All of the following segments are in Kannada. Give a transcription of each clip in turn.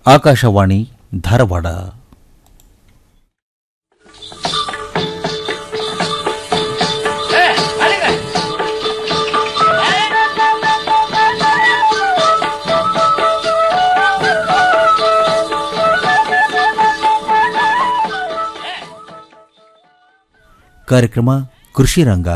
ಆಕಾಶವಾಣಿ ಧಾರವಾಡ ಕಾರ್ಯಕ್ರಮ ಕೃಷಿ ರಂಗ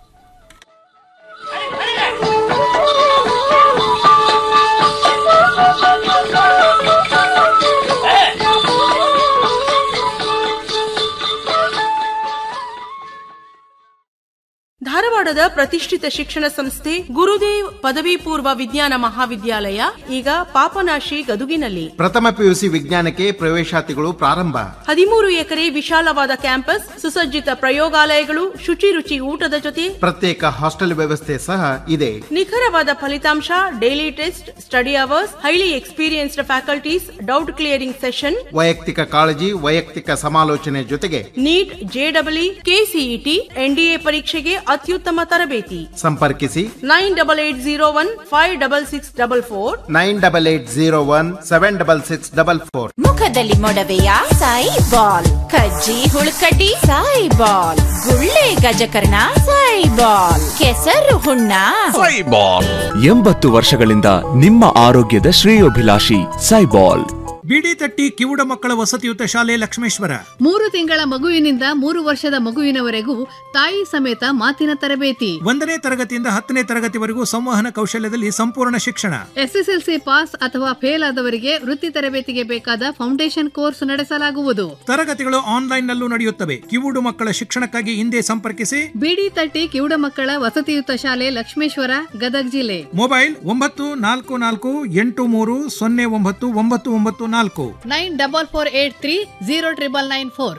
ಧಾರವಾಡದ ಪ್ರತಿಷ್ಠಿತ ಶಿಕ್ಷಣ ಸಂಸ್ಥೆ ಗುರುದೇವ್ ಪದವಿ ಪೂರ್ವ ವಿಜ್ಞಾನ ಮಹಾವಿದ್ಯಾಲಯ ಈಗ ಪಾಪನಾಶಿ ಗದುಗಿನಲ್ಲಿ ಪ್ರಥಮ ಪಿಯುಸಿ ವಿಜ್ಞಾನಕ್ಕೆ ಪ್ರವೇಶಾತಿಗಳು ಪ್ರಾರಂಭ ಹದಿಮೂರು ಎಕರೆ ವಿಶಾಲವಾದ ಕ್ಯಾಂಪಸ್ ಸುಸಜ್ಜಿತ ಪ್ರಯೋಗಾಲಯಗಳು ಶುಚಿ ರುಚಿ ಊಟದ ಜೊತೆ ಪ್ರತ್ಯೇಕ ಹಾಸ್ಟೆಲ್ ವ್ಯವಸ್ಥೆ ಸಹ ಇದೆ ನಿಖರವಾದ ಫಲಿತಾಂಶ daily test study hours highly experienced faculties doubt clearing session ವೈಯಕ್ತಿಕ ಕಾಳಜಿ ವೈಯಕ್ತಿಕ ಸಮಾಲೋಚನೆ ಜೊತೆಗೆ ನೀಟ್ ಜೆಡಬ್ಲ್ಇ ಕೆಸಿಇಟಿ ಎನ್ಡಿಎ ಪರೀಕ್ಷೆಗೆ ಅತ್ಯುತ್ತಮ ತರಬೇತಿ ಸಂಪರ್ಕಿಸಿ nine double eight zero one five double six double four nine double eight zero one seven double six double four ಮುಖದಲ್ಲಿ ಮೊಡವೆಯ ಸಾಯಿ ಬಾಲ್ ಕಜ್ಜಿ ಹುಳುಕಡ್ಡಿ ಸಾಯಿ ಬಾಲ್ ಗುಳ್ಳೆ ಗಜಕರ್ಣ ಸಾಯಿ ಬಾಲ್ ಕೆಸರು ಹುಣ್ಣ ಸೈಬಾಲ್ ಎಂಬತ್ತು ವರ್ಷಗಳಿಂದ ನಿಮ್ಮ ಆರೋಗ್ಯದ ಶ್ರೇಯೋಭಿಲಾಷಿ ಸೈಬಾಲ್ ಬಿಡಿ ತಟ್ಟಿ ಕಿವುಡ ಮಕ್ಕಳ ವಸತಿಯುತ ಶಾಲೆ ಲಕ್ಷ್ಮೇಶ್ವರ ಮೂರು ತಿಂಗಳ ಮಗುವಿನಿಂದ ಮೂರು ವರ್ಷದ ಮಗುವಿನವರೆಗೂ ತಾಯಿ ಸಮೇತ ಮಾತಿನ ತರಬೇತಿ ಒಂದನೇ ತರಗತಿಯಿಂದ ಹತ್ತನೇ ತರಗತಿವರೆಗೂ ಸಂವಹನ ಕೌಶಲ್ಯದಲ್ಲಿ ಸಂಪೂರ್ಣ ಶಿಕ್ಷಣ ಎಸ್ಎಸ್ಎಲ್ಸಿ ಪಾಸ್ ಅಥವಾ ಫೇಲ್ ಆದವರಿಗೆ ವೃತ್ತಿ ತರಬೇತಿಗೆ ಬೇಕಾದ ಫೌಂಡೇಶನ್ ಕೋರ್ಸ್ ನಡೆಸಲಾಗುವುದು ತರಗತಿಗಳು ಆನ್ಲೈನ್ ನಲ್ಲೂ ನಡೆಯುತ್ತವೆ ಕಿವುಡು ಮಕ್ಕಳ ಶಿಕ್ಷಣಕ್ಕಾಗಿ ಹಿಂದೆ ಸಂಪರ್ಕಿಸಿ ಬಿಡಿ ತಟ್ಟಿ ಕಿವುಡ ಮಕ್ಕಳ ವಸತಿಯುತ ಶಾಲೆ ಲಕ್ಷ್ಮೇಶ್ವರ ಗದಗ್ ಜಿಲ್ಲೆ ಮೊಬೈಲ್ ಒಂಬತ್ತು ನಾಲ್ಕು ನಾಲ್ಕು ಎಂಟು ಮೂರು ಸೊನ್ನೆ ಒಂಬತ್ತು ಒಂಬತ್ತು ಒಂಬತ್ತು ನಾಲ್ಕು nine double four eight three zero triple nine four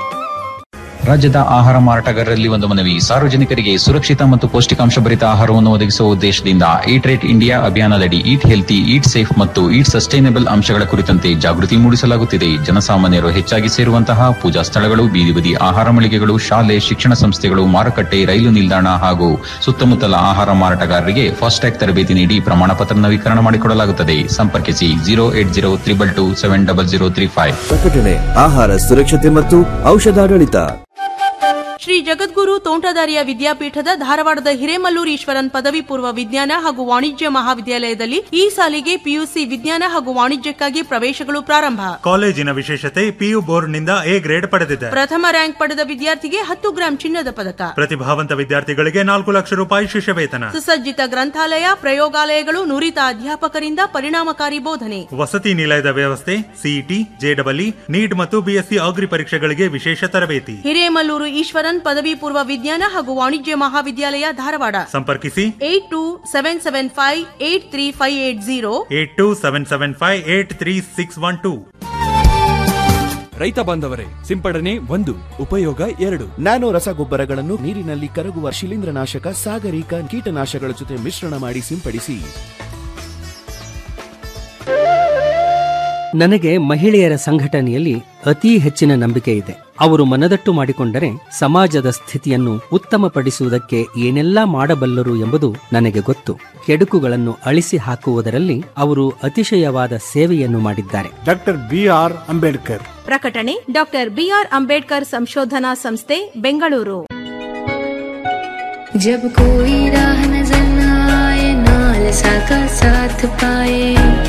ರಾಜ್ಯದ ಆಹಾರ ಮಾರಾಟಗಾರರಲ್ಲಿ ಒಂದು ಮನವಿ ಸಾರ್ವಜನಿಕರಿಗೆ ಸುರಕ್ಷಿತ ಮತ್ತು ಪೌಷ್ಟಿಕಾಂಶ ಭರಿತ ಆಹಾರವನ್ನು ಒದಗಿಸುವ ಉದ್ದೇಶದಿಂದ ಈಟ್ ರೇಟ್ ಇಂಡಿಯಾ ಅಭಿಯಾನದಡಿ ಈಟ್ ಹೆಲ್ತಿ ಈಟ್ ಸೇಫ್ ಮತ್ತು ಈಟ್ ಸಸ್ಟೈನಬಲ್ ಅಂಶಗಳ ಕುರಿತಂತೆ ಜಾಗೃತಿ ಮೂಡಿಸಲಾಗುತ್ತಿದೆ ಜನಸಾಮಾನ್ಯರು ಹೆಚ್ಚಾಗಿ ಸೇರುವಂತಹ ಪೂಜಾ ಸ್ಥಳಗಳು ಬೀದಿ ಬದಿ ಆಹಾರ ಮಳಿಗೆಗಳು ಶಾಲೆ ಶಿಕ್ಷಣ ಸಂಸ್ಥೆಗಳು ಮಾರುಕಟ್ಟೆ ರೈಲು ನಿಲ್ದಾಣ ಹಾಗೂ ಸುತ್ತಮುತ್ತಲ ಆಹಾರ ಮಾರಾಟಗಾರರಿಗೆ ಫಾಸ್ಟ್ಯಾಗ್ ತರಬೇತಿ ನೀಡಿ ಪ್ರಮಾಣ ಪತ್ರ ನವೀಕರಣ ಮಾಡಿಕೊಡಲಾಗುತ್ತದೆ ಸಂಪರ್ಕಿಸಿ zero eight zero triple two seven double zero three five ಪ್ರಕಟಣೆ ಆಹಾರ ಸುರಕ್ಷತೆ ಮತ್ತು ಔಷಧಾಡಳಿತ ಶ್ರೀ ಜಗದ್ಗುರು ತೋಂಟದಾರ್ಯ ವಿದ್ಯಾಪೀಠದ ಧಾರವಾಡದ ಹಿರೇಮಲ್ಲೂರು ಈಶ್ವರನ್ ಪದವಿ ಪೂರ್ವ ವಿಜ್ಞಾನ ಹಾಗೂ ವಾಣಿಜ್ಯ ಮಹಾವಿದ್ಯಾಲಯದಲ್ಲಿ ಈ ಸಾಲಿಗೆ ಪಿಯುಸಿ ವಿಜ್ಞಾನ ಹಾಗೂ ವಾಣಿಜ್ಯಕ್ಕಾಗಿ ಪ್ರವೇಶಗಳು ಪ್ರಾರಂಭ ಕಾಲೇಜಿನ ವಿಶೇಷತೆ ಪಿಯು ಬೋರ್ಡ್ನಿಂದ ಎ ಗ್ರೇಡ್ ಪಡೆದಿದೆ ಪ್ರಥಮ ರ್ಯಾಂಕ್ ಪಡೆದ ವಿದ್ಯಾರ್ಥಿಗೆ ಹತ್ತು ಗ್ರಾಂ ಚಿನ್ನದ ಪದಕ ಪ್ರತಿಭಾವಂತ ವಿದ್ಯಾರ್ಥಿಗಳಿಗೆ ನಾಲ್ಕು ಲಕ್ಷ ರೂಪಾಯಿ ಶಿಷ್ಯವೇತನ ಸುಸಜ್ಜಿತ ಗ್ರಂಥಾಲಯ ಪ್ರಯೋಗಾಲಯಗಳು ನುರಿತ ಅಧ್ಯಾಪಕರಿಂದ ಪರಿಣಾಮಕಾರಿ ಬೋಧನೆ ವಸತಿ ನಿಲಯದ ವ್ಯವಸ್ಥೆ ಸಿಇಟಿ ಜೆಡಬ್ಲ್ಇ ನೀಟ್ ಮತ್ತು ಬಿಎಸ್ಸಿ ಅಗ್ರಿ ಪರೀಕ್ಷೆಗಳಿಗೆ ವಿಶೇಷ ತರಬೇತಿ ಹಿರೇಮಲ್ಲೂರು ಈಶ್ವರನ್ ಪದವಿ ಪೂರ್ವ ವಿಜ್ಞಾನ ಹಾಗೂ ವಾಣಿಜ್ಯ ಮಹಾವಿದ್ಯಾಲಯ ಧಾರವಾಡ ಸಂಪರ್ಕಿಸಿ eight two seven seven five eight three five eight zero eight two seven seven five eight three six one two ರೈತ ಬಾಂಧವರೇ ಸಿಂಪಡಣೆ ಒಂದು ಉಪಯೋಗ ಎರಡು ನ್ಯಾನೋ ರಸಗೊಬ್ಬರಗಳನ್ನು ನೀರಿನಲ್ಲಿ ಕರಗುವ ಶಿಲೀಂಧ್ರನಾಶಕ ಸಾಗರಿಕ ಕೀಟನಾಶಕಗಳ ಜೊತೆ ಮಿಶ್ರಣ ಮಾಡಿ ಸಿಂಪಡಿಸಿ ನನಗೆ ಮಹಿಳೆಯರ ಸಂಘಟನೆಯಲ್ಲಿ ಅತೀ ಹೆಚ್ಚಿನ ನಂಬಿಕೆ ಇದೆ ಅವರು ಮನದಟ್ಟು ಮಾಡಿಕೊಂಡರೆ ಸಮಾಜದ ಸ್ಥಿತಿಯನ್ನು ಉತ್ತಮಪಡಿಸುವುದಕ್ಕೆ ಏನೆಲ್ಲಾ ಮಾಡಬಲ್ಲರು ಎಂಬುದು ನನಗೆ ಗೊತ್ತು ಕೆಡುಕುಗಳನ್ನು ಅಳಿಸಿ ಹಾಕುವುದರಲ್ಲಿ ಅವರು ಅತಿಶಯವಾದ ಸೇವೆಯನ್ನು ಮಾಡಿದ್ದಾರೆ ಡಾಕ್ಟರ್ ಬಿ ಆರ್ ಅಂಬೇಡ್ಕರ್ ಪ್ರಕಟಣೆ ಡಾಕ್ಟರ್ ಬಿಆರ್ ಅಂಬೇಡ್ಕರ್ ಸಂಶೋಧನಾ ಸಂಸ್ಥೆ ಬೆಂಗಳೂರು जब कोई राह नजर न आए नालसा का साथ पाए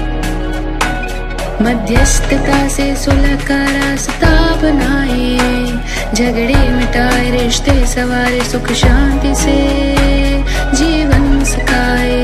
मध्यस्थता से सुलह का रास्ता बनाए झगड़े मिटाए रिश्ते सवारे सुख शांति से जीवन सकाए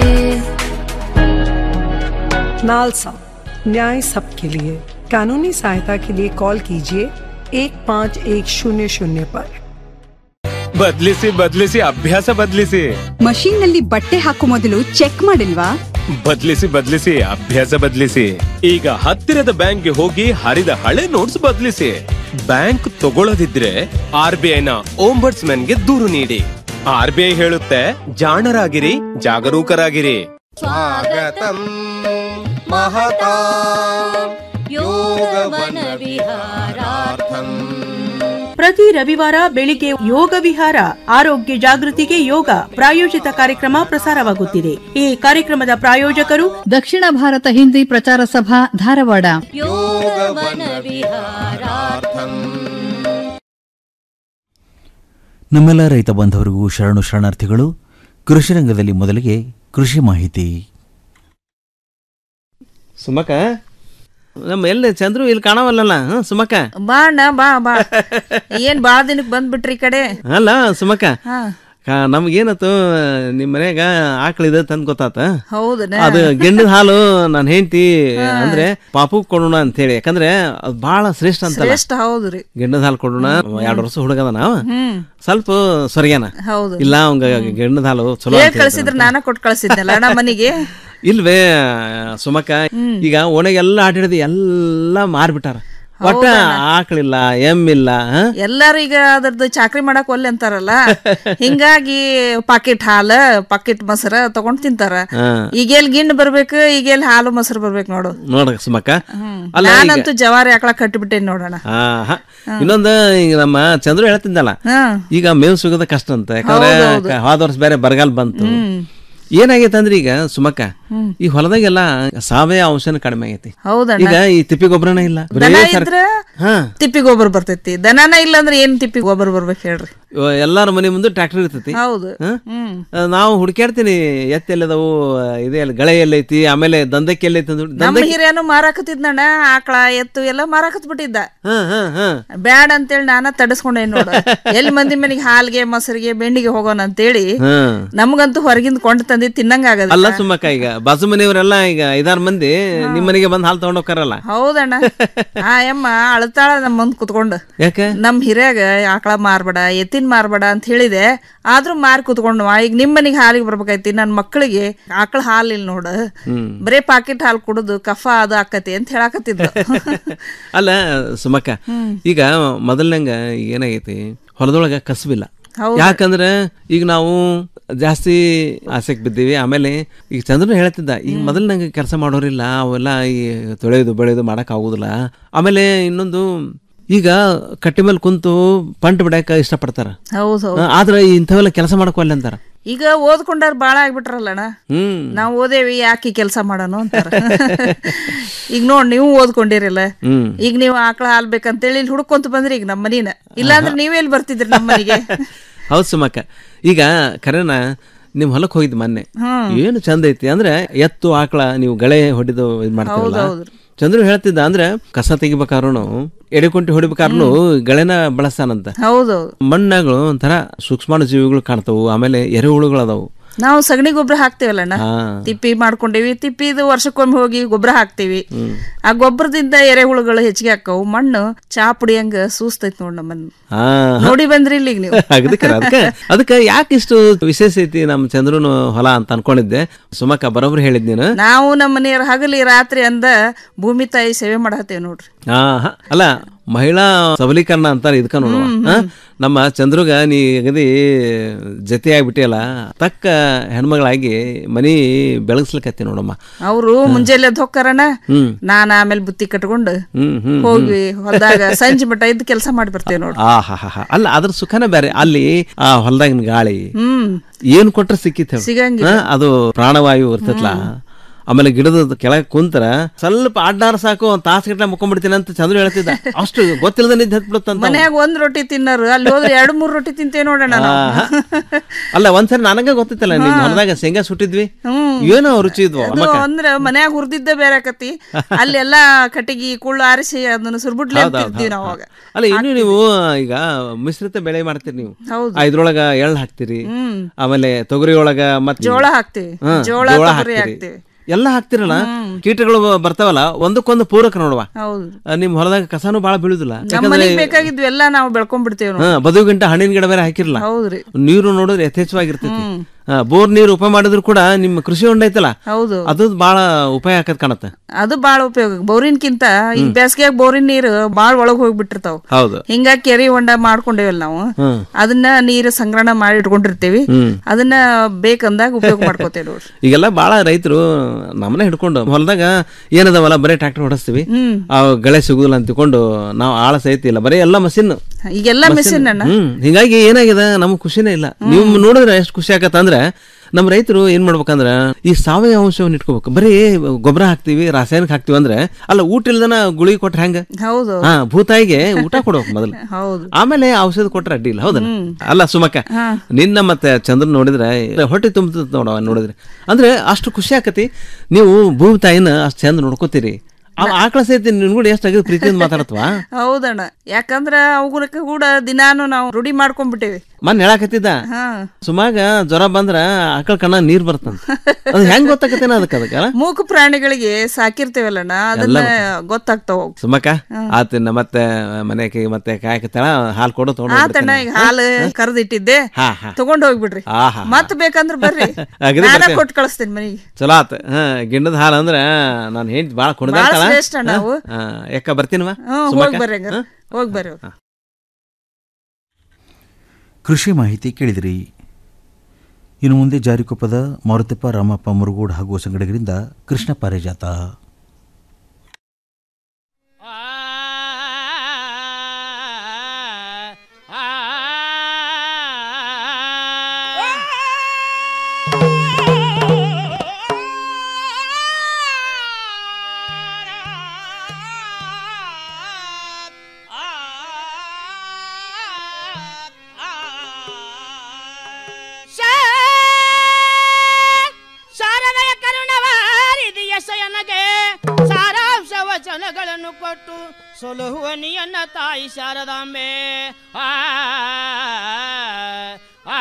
नालसा न्याय सबके लिए कानूनी सहायता के लिए कॉल कीजिए एक पाँच एक शून्य शून्य पर ಬದ್ಲಿಸಿ ಬದ್ಲಿಸಿ ಅಭ್ಯಾಸ ಬದ್ಲಿಸಿ ಮಷೀನ್ ನಲ್ಲಿ ಬಟ್ಟೆ ಹಾಕೋ ಮೊದಲು ಚೆಕ್ ಮಾಡಿಲ್ವಾ ಬದ್ಲಿಸಿ ಬದ್ಲಿಸಿ ಅಭ್ಯಾಸ ಬದ್ಲಿಸಿ ಈಗ ಹತ್ತಿರದ ಬ್ಯಾಂಕ್ಗೆ ಹೋಗಿ ಹರಿದ ಹಳೆ ನೋಟ್ಸ್ ಬದ್ಲಿಸಿ ಬ್ಯಾಂಕ್ ತಗೊಳ್ಳದಿದ್ರೆ ಆರ್ ಬಿ ಐನ ಓಂಬರ್ಟ್ಸ್ ಗೆ ದೂರು ನೀಡಿ ಆರ್ ಬಿ ಐ ಹೇಳುತ್ತೆ ಜಾಣರಾಗಿರಿ ಜಾಗರೂಕರಾಗಿರಿ ಸ್ವಾಗತಂ ಮಹತಾ ಯೋಗವನ ವಿಹಾರಾರ್ಥಂ ಪ್ರತಿ ರವಿವಾರ ಬೆಳಿಗ್ಗೆ ಯೋಗ ವಿಹಾರ ಆರೋಗ್ಯ ಜಾಗೃತಿಗೆ ಯೋಗ ಪ್ರಾಯೋಜಿತ ಕಾರ್ಯಕ್ರಮ ಪ್ರಸಾರವಾಗುತ್ತಿದೆ ಈ ಕಾರ್ಯಕ್ರಮದ ಪ್ರಾಯೋಜಕರು ದಕ್ಷಿಣ ಭಾರತ ಹಿಂದಿ ಪ್ರಚಾರ ಸಭಾ ಧಾರವಾಡ ನಮ್ಮೆಲ್ಲ ರೈತ ಬಾಂಧವರಿಗೂ ಶರಣು ಶರಣಾರ್ಥಿಗಳು ಕೃಷಿ ರಂಗದಲ್ಲಿ ಮೊದಲಿಗೆ ಕೃಷಿ ಮಾಹಿತಿ ಸುಮಕ ನಮ್ಮ ಎಲ್ಲಿ ಚಂದ್ರು ಇಲ್ಲಿ ಕಾಣವಲ್ಲಲ್ಲ ಹ್ಮ್ ಸುಮಕ ಬಾ ಅಣ್ಣ ಬಾ ಬಾ ಏನ್ ಬಾಳ ದಿನಕ್ ಬಂದ್ಬಿಟ್ರಿ ಈ ಕಡೆ ಅಲ್ಲ ಸುಮಕ ಹಾ ಕಾ- ನಮ್ಗೇನತ್ತು ನಿಮ್ಮ ಮನ್ಯಾಗ ಆಕಳಿದ ತಂದ್ ಗೊತ್ತಾತ ಹೌದನ ಅದು ಗೆಂಡದ ಹಾಲು ನಾನು ಹೆಂಡತಿ ಅಂದ್ರೆ ಪಾಪು ಕೊಡೋಣ ಅಂತ ಹೇಳಿ ಯಾಕಂದ್ರೆ ಅದು ಬಹಳ ಶ್ರೇಷ್ಠ ಅಂತಲ್ಲ ಶ್ರೇಷ್ಠ ಹೌದ್ರಿ ಗೆಂಡದ ಹಾಲು ಕೊಡೋಣ ಎರಡು ವರ್ಷ ಹುಡುಗದ ನಾವ ಹ್ಮ್ ಸ್ವಲ್ಪ ಸೊರಗ್ಯಾನ ಹೌದು ಇಲ್ಲ ಅವಂಗ ಗೆಂಡದ ಹಾಲು ಚಲೋ ಹೇಗ್ ಅಂತ ಕಳ್ಸಿದ್ರ ನಾನ ಕೊಟ್ ಕಳ್ಸಿದ್ನಲ್ಲ ಅಣ್ಣ ಮನಿಗೆ ಇಲ್ವೇ ಸುಮಕ ಈಗ ಒಣಗೆಲ್ಲ ಆಟಾಡಿದ ಎಲ್ಲ ಮಾರ್ಬಿಟ್ಟಾರ ಒಟ್ಟ ಆಕಳಿಲ್ಲ ಎಮ್ಮಿಲ್ಲ ಹ? ಎಲ್ಲಾರು ಈಗ ಅದ್ರದ್ದು ಚಾಕ್ರಿ ಮಾಡಕ್ ಒಲ್ಲೆ ಅಂತಾರಲ್ಲ ಹಿಂಗಾಗಿ ಪಾಕೆಟ್ ಹಾಲ ಪಾಕೆಟ್ ಮೊಸರ ತಗೊಂಡ್ ತಿಂತಾರ ಹಾ. ಈಗೆಲ್ ಗಿಣ್ಣ್ ಬರ್ಬೇಕು ಈಗೆಲ್ ಹಾಲು ಮೊಸರು ಬರ್ಬೇಕು ನೋಡು ನೋಡ ಸುಮಕ ಅಲ್ಲ ಈಗ ನಾನಂತೂ ಜವಾರಿ ಆಕಳ ಕಟ್ಟಿಬಿಟ್ಟೇನಿ ನೋಡೋಣ ಹಾ, ಹ. ಇನ್ನೊಂದು ಈಗ ನಮ್ಮ ಚಂದ್ರು ಹೇಳ್ತಿದ್ದಲ್ಲ ಹಾ ಈಗ ಮೇವು ಸಿಗೋದ ಕಷ್ಟ ಅಂತ ಯಾಕಂದ್ರೆ ಹೌದೌದು. ಕ- ಹೋದ ವರ್ಷ ಬೇರೆ ಬರಗಾಲ ಬಂತು ಏನಾಗೈತೆ ಅಂದ್ರೆ ಈಗ ಸುಮಕ್ಕ ಈ ಹೊಲದಾಗೆಲ್ಲ ಸಾವಯವ ಅಂಶನ ಕಡಿಮೆ ಆಗೈತಿ ಹೌದಣ್ಣ ಈಗ ಈ ತಿಪ್ಪಿ ಗೊಬ್ಬರನ ಇಲ್ಲ ಬರೀ ದನ ಸರ್- ಇದ್ರ ಹಾ ತಿಪ್ಪಿ ಗೊಬ್ಬರ ಬರ್ತೈತಿ ದನನ ಇಲ್ಲ ಅಂದ್ರೆ ಏನ್ ತಿಪ್ಪಿ ಗೊಬ್ಬರ ಬರ್ಬೇಕು ಹೇಳ್ರಿ ಇವ ಎಲ್ಲಾರ ಮನೆ ಮುಂದೆ ಟ್ರ್ಯಾಕ್ಟರ್ ಇರ್ತೈತಿ ಹೌದು ಹಾ? ಹ್ಮ್ ಆ, ನಾವು ಹುಡುಕ್ಯಾಡ್ತೀನಿ ಎತ್ತ ಎಲ್ಲದವು ಇದೇ ಅಲ್ಲಿ ಗಳೆ ಎಲ್ಲೈತಿ ಆಮೇಲೆ ದಂಧಕ್ಕೆ ಎಲ್ಲೈತಿ ಅಂದ್ ನಮ್ಮ ದಂಧಕ್ಕೆ ಹಿರಿಯನು ಮಾರಾಕತ್ತಿದ್ನಣ್ಣ ಆಕಳ ಎತ್ತು ಎಲ್ಲ ಮಾರಾಕತ್ ಬಿಟ್ಟಿದ್ದ ಹಾ ಹಾ ಹಾ ಬ್ಯಾಡ ಅಂತೇಳಿ ನಾನ ತಡಸ್ಕೊಂಡೇನ್ ನೋಡ ಎಲ್ಲಿ ಮಂದಿ ಮನೆಗೆ ಹಾಲ್ಗೆ ಮೊಸರಿಗೆ ಬೆಂಡಿಗೆ ಹೋಗೋಣ ಅಂತೇಳಿ ಹಾ ನಮ್ಗಂತೂ ಹೊರಗಿಂದ ಕೊಂಡು ತಂದಿ ತಿನ್ನಂಗ ಆಗದ ಅಲ್ಲ ಸುಮ್ಮಕ್ಕ ಈಗ ಬಾಜು ಮನೆಯವರೆಲ್ಲ ಈಗ ಐದಾರು ಮಂದಿ ನಿಮ್ಮ ಮನೆಗೆ ಬಂದು ಹಾಲು ತಗೊಂಡ್ ಹೋಗ್ತಾರಲ್ಲ ಹೌದಣ್ಣ ಆ ಯಮ್ಮ ಅಳ್ತಾಳ ನಮ್ಮ ಮುಂದ್ ಕುತ್ಕೊಂಡು ಯಾಕೆ ನಮ್ ಹಿರಿಯಾಗ ಆಕಳ ಮಾರ್ಬೇಡ ಎತ್ತಿನ ಮಾರ್ಬೇಡ ಅಂತ ಹೇಳಿದೆ ಆದ್ರೂ ಮಾರಿ ಕುತ್ಕೊಂಡು ಈಗ ನಿಮ್ ಮನೆಗೆ ಹಾಲಿಗೆ ಬರ್ಬೇಕೈತಿ ನನ್ ಮಕ್ಕಳಿಗೆ ಆಕಳ ಹಾಲ್ ಇಲ್ಲ ನೋಡು ಹ್ಮ್ ಬರೇ ಪಾಕೆಟ್ ಹಾಲು ಕುಡುದು ಕಫ ಅದು ಆಕತಿ ಅಂತ ಹೇಳಾಕತ್ತಿದ್ರು ಅಲ್ಲ ಸುಮಕ್ಕ ಈಗ ಮೊದಲ್ನಂಗ ಏನಾಗೈತಿ ಹೊಲದೊಳಗ ಕಸಬಿಲ್ಲ ಹೌದು. ಯಾಕಂದ್ರೆ ಈಗ ನಾವು ಜಾಸ್ತಿ ಆಸೆಗೆ ಬಿದ್ದೀವಿ ಆಮೇಲೆ ಈಗ ಚಂದ್ರನು ಹೇಳ್ತಿದ್ದ ಈಗ ಮೊದಲು ನಂಗೆ ಕೆಲಸ ಮಾಡೋರಿಲ್ಲ ಅವೆಲ್ಲ ಈ ತೊಳೆಯೋದು ಬೆಳೆಯೋದು ಮಾಡಕ್ ಆಗುದಿಲ್ಲ ಆಮೇಲೆ ಇನ್ನೊಂದು ಈಗ ಕಟ್ಟಿ ಮೇಲೆ ಕುಂತು ಪಂಟ್ ಬಿಡಾಕ ಇಷ್ಟಪಡ್ತಾರ ಹೌದ್ ಹೌದು ಆ, ಆದ್ರೆ ಇಂಥವೆಲ್ಲ ಕೆಲಸ ಮಾಡಕ್ ಒಲ್ಲೆ ಅಂತಾರ ಈಗ ಓದ್ಕೊಂಡಾರ ಬಾಳ ಆಗ್ಬಿಟ್ರಲ್ಲಣ್ಣ ಹ್ಮ್ ನಾವ್ ಓದೇವಿ ಯಾಕೆ ಕೆಲಸ ಮಾಡೋಣ ಅಂತಾರ ಈಗ ನೋಡ್ ನೀವು ಓದ್ಕೊಂಡಿರಲ್ಲ ಹ್ಮ್ ಈಗ ನೀವು ಆಕಳ ಹಾಲ್ ಬೇಕಂತೇಳಿ ಇಲ್ಲಿ ಹುಡ್ಕೊಂತ ಬಂದ್ರಿ ಈಗ ನಮ್ಮ ಮನಿನ ಇಲ್ಲಾಂದ್ರೆ ನೀವೇ ಎಲ್ಲಿ ಬರ್ತಿದ್ರಿ ನಮ್ಮ ಮನೆಗೆ ಹೌದು ಸುಮಕ್ಕ ಈಗ ಕರೆನ ನಿಮ್ ಹೊಲಕ್ ಹೋಗಿದ್ ಮೊನ್ನೆ ಹ್ಮ್. ಏನು ಚಂದ ಐತಿ ಅಂದ್ರೆ ಎತ್ತು ಆಕಳ ನೀವು ಗಳೆ ಹೊಡಿದು ಇದ್ ಮಾಡ್ತಾರಲ್ಲ ಹೌದೌದು. ಚಂದ್ರು ಹೇಳ್ತಿದ್ದ ಅಂದ್ರೆ ಕಸ ತೆಗಿಬೇಕಾದ್ರೂ ಎಡೆಕೊಂಟಿ ಹೊಡಿಬೇಕಾದ್ರೂ ಗೆಳೆನ ಬಳಸ್ತಾನಂತ ಹೌದೌದು ಮಣ್ಣಾಗಳು ಒಂಥರ ಸೂಕ್ಷ್ಮಾಣು ಜೀವಿಗಳು ಕಾಣ್ತಾವು ಆಮೇಲೆ ಎರೆಹುಳುಗಳು ಅದಾವು ನಾವು ಸಗಣಿ ಗೊಬ್ಬರ ಹಾಕ್ತೇವಲ್ಲಣ್ಣ ಹಾ ತಿಪ್ಪಿ ಮಾಡ್ಕೊಂಡೇವಿ ತಿಪ್ಪಿದು ವರ್ಷಕ್ಕೊಮ್ಮೆ ಹೋಗಿ ಗೊಬ್ಬರ ಹಾಕ್ತೇವಿ ಹ್ಮ್. ಆ ಗೊಬ್ಬರದಿಂದ ಎರೆಹುಳುಗಳು ಹೆಚ್ಚಿಗೆ ಹಾಕವು ಮಣ್ಣು ಚಾ ಪುಡಿಯಂಗ ಸೂಸ್ತೈತಿ ನೋಡ್ ನಮ್ಮನ್ನ ಹಾ ನೋಡಿ ಬಂದ್ರಿ ಇಲ್ಲಿ ಈಗ ನೀವು ಅದಕ್ಕೆ ಅದಕ್ಕೆ ಅದಕ್ಕೆ ಯಾಕೆ ಇಷ್ಟು ವಿಶೇಷ ಐತಿ ನಮ್ಮ ಚಂದ್ರನು ಹೊಲ ಅಂತ ಅನ್ಕೊಂಡಿದ್ದೆ ಸುಮಕ್ಕ ಬರೋಬ್ರು ಹೇಳಿದ್ ನೀನು ನಾವು ನಮ್ಮ ಮನೆಯವ್ರ ಹಗಲಿ ರಾತ್ರಿ ಅಂದ ಭೂಮಿ ತಾಯಿ ಸೇವೆ ಮಾಡತ್ತೇವ್ ನೋಡ್ರಿ ಆ, ಹ. ಅಲ್ಲ ಮಹಿಳಾ ಸಬಲೀಕರಣ ಅಂತಾರೆ ಇದಕ್ಕ ನೋಡುವ ಹ? ನಮ್ಮ ಚಂದ್ರುಗ ನೀ ಅಗದಿ ಜೊತೆ ಆಗ್ಬಿಟ್ಟಿಯಲ್ಲ ತಕ್ಕ ಹೆಣ್ಮಗಳಾಗಿ ಮನಿ ಬೆಳಗ್ಸ್ಲಿಕತ್ತಿ ನೋಡಮ್ಮ ಅವರು ಮುಂಜಾನೆ ಎದ್ದು ಹೋಗ್ತಾರಣ್ಣ ಹ್ಮ್ ನಾನ್ ಆಮೇಲೆ ಬುತ್ತಿ ಕಟ್ಕೊಂಡು ಹ್ಮ್ ಹ್ಮ್ ಹೋಗಿ ಹೊಲದಾಗ ಸಂಜೆ ಮಟ್ಟ ಇದ್ದು ಕೆಲಸ ಮಾಡಿ ಬರ್ತೇವೆ ನೋಡ್ರಿ ಆ ಹಾ ಹಾ ಹಾ. ಅಲ್ಲ ಅದ್ರ ಸುಖನೇ ಬೇರೆ ಅಲ್ಲಿ ಆ ಹೊಲದಾಗಿನ ಗಾಳಿ ಹ್ಮ್ ಏನ್ ಕೊಟ್ರೆ ಸಿಕ್ಕಿತ್ ಹೇಳು. ಸಿಗಂಗಿಲ್ಲ. ಹ? ಅದು ಪ್ರಾಣವಾಯು ಇರ್ತೈತ್ಲಾ ಆಮೇಲೆ ಗಿಡದ ಕೆಳಗೆ ಕುಂತರ ಸ್ವಲ್ಪ ಅಡ್ಡಾರ ಸಾಕು ಒಂದ್ ತಾಸು ಗಟ್ಲೆ ಮುಕ್ಕೊಂಡ್ಬಿಡ್ತೀನಿ ಅಂತ ಚಂದ್ರು ಹೇಳ್ತಿದ್ದ ಅಷ್ಟು ಗೊತ್ತಿಲ್ಲದ ನಿದ್ದೆ ಹತ್ಬಿಡುತ್ತಂತ ಮನ್ಯಾಗ ಒಂದ್ ರೊಟ್ಟಿ ತಿನ್ನೋರು ಅಲ್ಲಿ ಹೋದ್ರೆ ಎರಡು ಮೂರ್ ರೊಟ್ಟಿ ತಿಂತೇವೆ ನೋಡೋಣ ನಾವು ಅಲ್ಲ ಒಂದ್ಸರಿ ನನಗೆ ಗೊತ್ತಿತ್ತಲ್ಲ ನಿಮ್ ಹೊಲದಾಗ ಶೇಂಗಾ ಸುಟ್ಟಿದ್ವಿ ಏನೋ ರುಚಿ ಇದ್ವು ಅದು ಮಕ್ಕ ಅಂದ್ರ ಮನ್ಯಾಗ ಹುರಿದಿದ್ದ ಬೇರೆ ಆಕತಿ ಅಲ್ಲೆಲ್ಲಾ ಕಟ್ಟಿಗೆ ಕುಳ್ಳು ಆರಿಸಿ ಅದನ್ನ ಸುರ್ಬುಡ್ಲೆ ಹೌದ್ ಹೌದ್ ಅಂತಿರ್ತೀವಿ ಹೌದ್ ನಾವು ಹೌದ್. ಅಲ್ಲ ಇನ್ನು ನೀವು ಈಗ ಮಿಶ್ರಿತ ಬೆಳೆ ಮಾಡ್ತೀರಿ ನೀವು ಹೌದು. ಆ, ಇದ್ರೊಳಗ ಎಳ್ಳು ಹಾಕ್ತಿರಿ ಹ್ಮ್. ಆಮೇಲೆ ತೊಗರಿ ಒಳಗ ಮತ್ತೆ ಜೋಳ ಹಾಕ್ತಿವಿ ಹಾ, ಜೋಳ ಜೋಳ ತೊಗರಿ ಹಾಕ್ತೀರಿ. ಹಾಕ್ತಿವಿ ಎಲ್ಲ ಹಾಕ್ತಿರಲ್ಲ ಕೀಟಗಳು ಬರ್ತಾವಲ್ಲ ಒಂದಕ್ಕೊಂದು ಪೂರಕ ನೋಡುವ ಹೌದು ಆ, ನಿಮ್ ಹೊಲದಾಗ ಕಸಾನು ಬಾಳ ಬೀಳುದಿಲ್ಲ ನಮ್ಮ ಯಾಕಂದ್ರೆ ಮನೆಗ್ ಬೇಕಾಗಿದ್ವು ಎಲ್ಲ ನಾವು ಬೆಳ್ಕೊಂಡ್ಬಿಡ್ತೇವೆ ಹಾ ಬದುವು ಗಂಟ ಹಣ್ಣಿನ ಗಿಡ ಬೇರೆ ಹಾಕಿರಲ್ಲ ಹೌದ್ರಿ ನೀರು ನೋಡಿದ್ರೆ ಯಥೇಚ್ಛವಾಗಿರ್ತೈತಿ ಬೋರ್ ನೀರು ಉಪ ಮಾಡಿದ್ರು ಕೂಡ ನಿಮ್ಮ ಕೃಷಿ ಹೊಂಡ ಐತಲ್ಲ ಹೌದು ಅದು ಬಹಳ ಉಪಾಯ ಆಕತ್ ಕಾಣತ್ತೆ ಅದು ಬಾಳ ಉಪಯೋಗ ಬೋರಿನ್ಕಿಂತ ಈ ಬೇಸಿಗೆಯಾಗ ಬೋರಿನ ನೀರು ಬಾಳ ಒಳಗ್ ಹೋಗ್ಬಿಟ್ಟಿರ್ತಾವ ಹೌದು ಹಿಂಗಾಗಿ ಕೆರೆ ಹೊಂಡ ಮಾಡ್ಕೊಂಡೇವಲ್ಲ ನಾವು ಹ್ಮ್ ಅದನ್ನ ನೀರು ಸಂಗ್ರಹಣ ಮಾಡಿ ಇಟ್ಕೊಂಡಿರ್ತೀವಿ ಹ್ಮ್. ಅದನ್ನ ಬೇಕಂದಾಗ ಉಪಯೋಗ ಮಾಡ್ಕೋತೇವೆ ನೋಡ್ರಿ ಈಗೆಲ್ಲ ಬಾಳ ರೈತರು ನಮ್ಮನೆ ಹಿಡ್ಕೊಂಡು ಹೊಲದಾಗ ಏನದವಲ್ಲ ಬರೀ ಟ್ರ್ಯಾಕ್ಟರ್ ಹೊಡಿಸ್ತೀವಿ ಹ್ಮ್. ಆ ಗಳೆ ಸಿಗುದಿಲ್ಲ ಅಂತ ತಿಳ್ಕೊಂಡು ನಾವು ಆಳ ಸಹಿತ ಇಲ್ಲ ಬರೀ ಎಲ್ಲ ಮಷಿನ್ ಈಗೆಲ್ಲ ಮೆಷಿನ್ ಅಣ್ಣ ಹ್ಮ್ ಹಿಂಗಾಗಿ ಏನಾಗಿದೆ ನಮ್ಗೆ ಖುಷಿನೇ ಇಲ್ಲ ನೀವು ನೋಡಿದ್ರೆ ಎಷ್ಟು ಖುಷಿ ಆಗತ್ತ ಅಂದ್ರೆ ನಮ್ಮ ರೈತರು ಏನ್ ಮಾಡ್ಬೇಕಂದ್ರ ಈ ಸಾವಯವ ಅಂಶವನ್ನು ಇಟ್ಕೋಬೇಕು ಬರೀ ಗೊಬ್ಬರ ಹಾಕ್ತಿವಿ ರಾಸಾಯನಿಕ ಹಾಕ್ತಿವಿ ಅಂದ್ರೆ ಅಲ್ಲ ಊಟ ಇಲ್ದನ ಗುಳಿಗೆ ಕೊಟ್ರೆ ಹೆಂಗ ಹೌದು ಹಾ ಭೂತಾಯಿಗೆ ಊಟ ಕೊಡ್ಬೇಕು ಮೊದಲು ಹೌದು ಆಮೇಲೆ ಔಷಧ ಕೊಟ್ರೆ ಅಡ್ಡಿ ಇಲ್ಲ ಹೌದಲ್ಲ ಅಲ್ಲ ಸುಮಕ್ಕ ಹಾ. ನಿನ್ನ ಮತ್ತೆ ಚಂದ್ರನ್ ನೋಡಿದ್ರೆ ಹೊಟ್ಟೆ ತುಂಬುತ್ತ ನೋಡವ ನೋಡಿದ್ರೆ ಅಂದ್ರೆ ಅಷ್ಟು ಖುಷಿ ಆಕತಿ ನೀವು ಭೂಮಿ ತಾಯಿನ ಅಷ್ಟು ಚಂದ ನೋಡ್ಕೋತೀರಿ ಆ ಆಕಳ ಸಹಿತ ನಿನ್ ಕೂಡ ಎಷ್ಟು ಆಗಿದ್ ಪ್ರೀತಿಯಿಂದ ಮಾತಾಡತ್ವಾ ಹೌದಣ್ಣ ಯಾಕಂದ್ರ ಅವುಗಳಕ್ಕ ಕೂಡ ದಿನಾನು ನಾವು ರೂಢಿ ಮಾಡ್ಕೊಂಡ್ಬಿಟ್ಟೇವಿ ಮನ್ ಹೇಳಕತ್ತಿದ್ದ ಹಾ ಸುಮಾಗ ಜ್ವರ ಬಂದ್ರ ಆಕಳ ಕಣ್ಣ ನೀರ್ ಬರ್ತಂತ ಅದು ಹೆಂಗ್ ಗೊತ್ತಾಕತ್ತೇನ ಅದಕ್ಕೆ ಅದಕ್ಕೆ ಮೂಕ ಪ್ರಾಣಿಗಳಿಗೆ ಸಾಕಿರ್ತೇವಲ್ಲಣ್ಣ ಅದನ್ನ ಗೊತ್ತಾಗ್ತಾವ ಅವು. ಸುಮಕ್ಕ ಆತಿನ ಮತ್ತೆ ಮನೆಗೆ ಮತ್ತೆ ಕಾಯಕತ್ತಾಳ ಹಾಲು ಕೊಡು ತಗೊಂಡು ಆತಣ್ಣ ಈಗ ಹಾಲು ಕರೆದಿಟ್ಟಿದ್ದೆ ಹಾ ಹಾ ತಗೊಂಡ್ ಹೋಗ್ಬಿಡ್ರಿ ಆಹಾ. ಮತ್ ಬೇಕಂದ್ರ ಬರ್ರಿ ಅಗದಿ ನಾನ ಬರ್ತೇನೆ. ಕೊಟ್ಟು ಕಳಿಸ್ತೇನೆ ಮನೆಗೆ ಚಲೋ ಆತ ಹಾ ಗಿಣ್ಣದ ಹಾಲು ಅಂದ್ರ ನಾನು ಹೆಂಡ್ತಿ ಭಾಳ ಬಾಳ ಕುಡ್ದಾಡ್ತಾಳ ಶ್ರೇಷ್ಠ ನಾವು ಹಾ ಯಾಕ ಬರ್ತೀನವ ಹ್ಮ್ ಹೋಗ್ ಬರ್ರಿ ಹಂಗಾರ ಹೋಗ್ ಬರ್ರಿ ಹೋಗ್. ಕೃಷಿ ಮಾಹಿತಿ ಕೇಳಿದಿರಿ ಇನ್ನು ಮುಂದೆ ಜಾರಿಕೊಪ್ಪದ ಮಾರುತಿಪ್ಪ ರಾಮಪ್ಪ ಮುರುಗೋಡ್ ಹಾಗೂ ಸಂಗಡಿಗರಿಂದ ಕೃಷ್ಣ ಪಾರಿಜಾತ ಶಾರದಯ ಕರುಣವಾರಿದಿಯ ಶಯನಗೆ ಸಾರಾಂಶ ವಚನಗಳನ್ನು ಕೊಟ್ಟು ಸೊಲಹುವ ನಿಯನ್ನ ತಾಯಿ ಶಾರದಾಂಬೆ ಆ ಆ,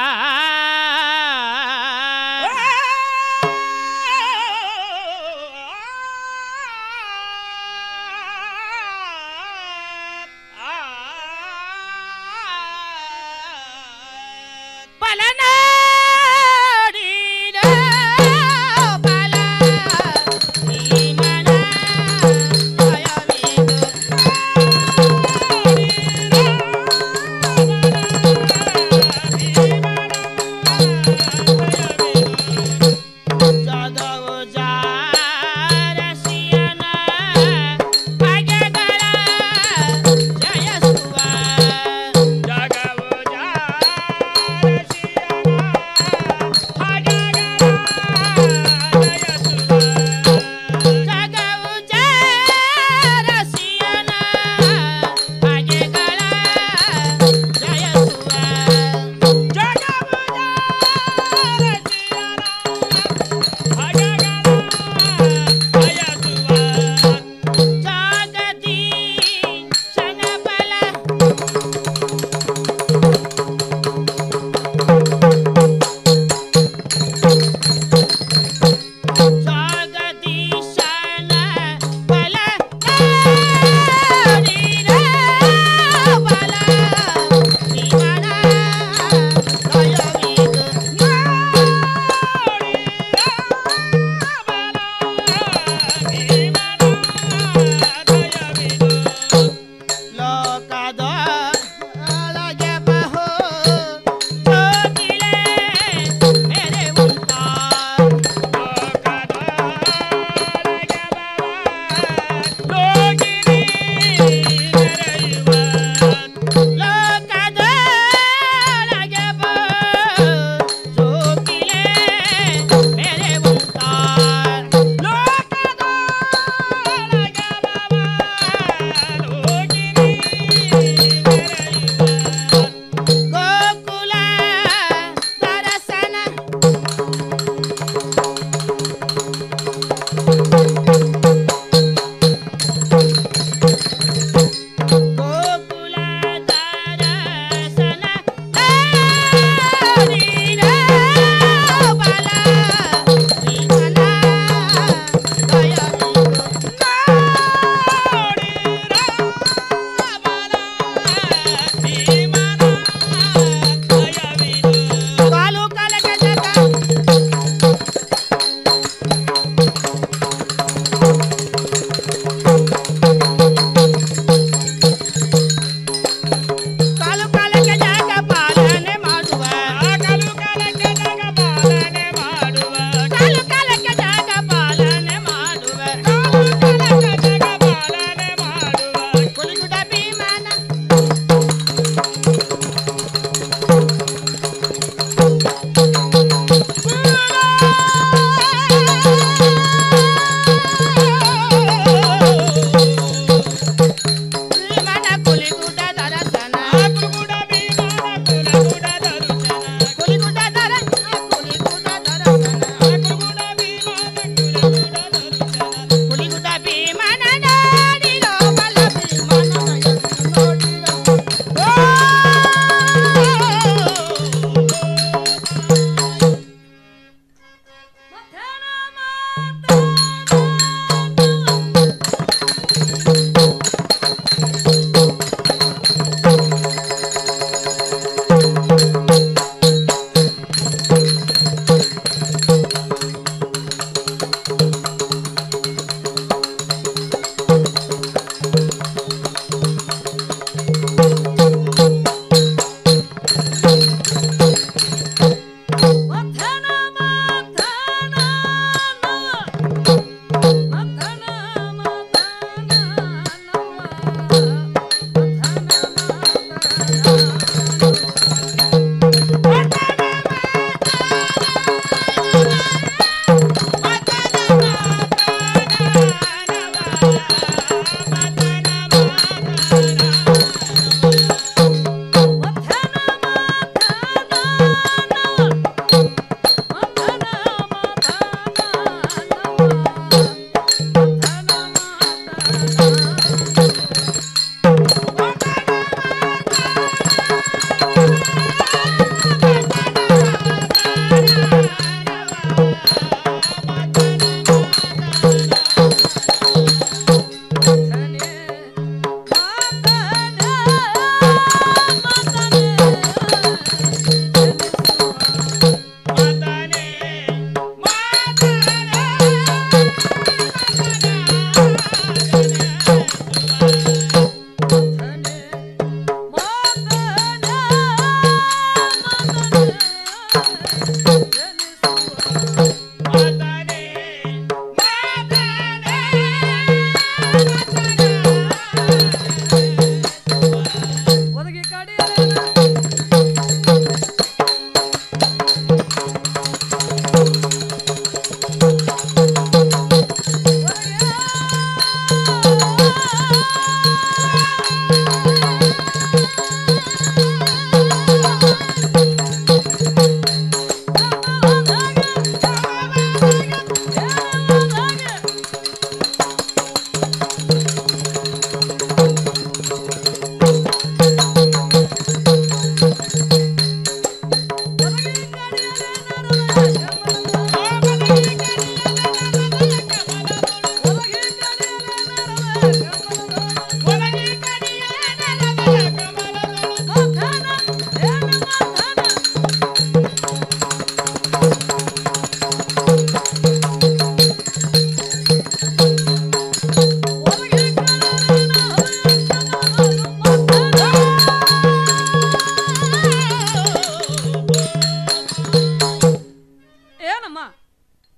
ಪಲನಾಡಿನ ಬಲ ನೀನನ ಭಯವಿದು.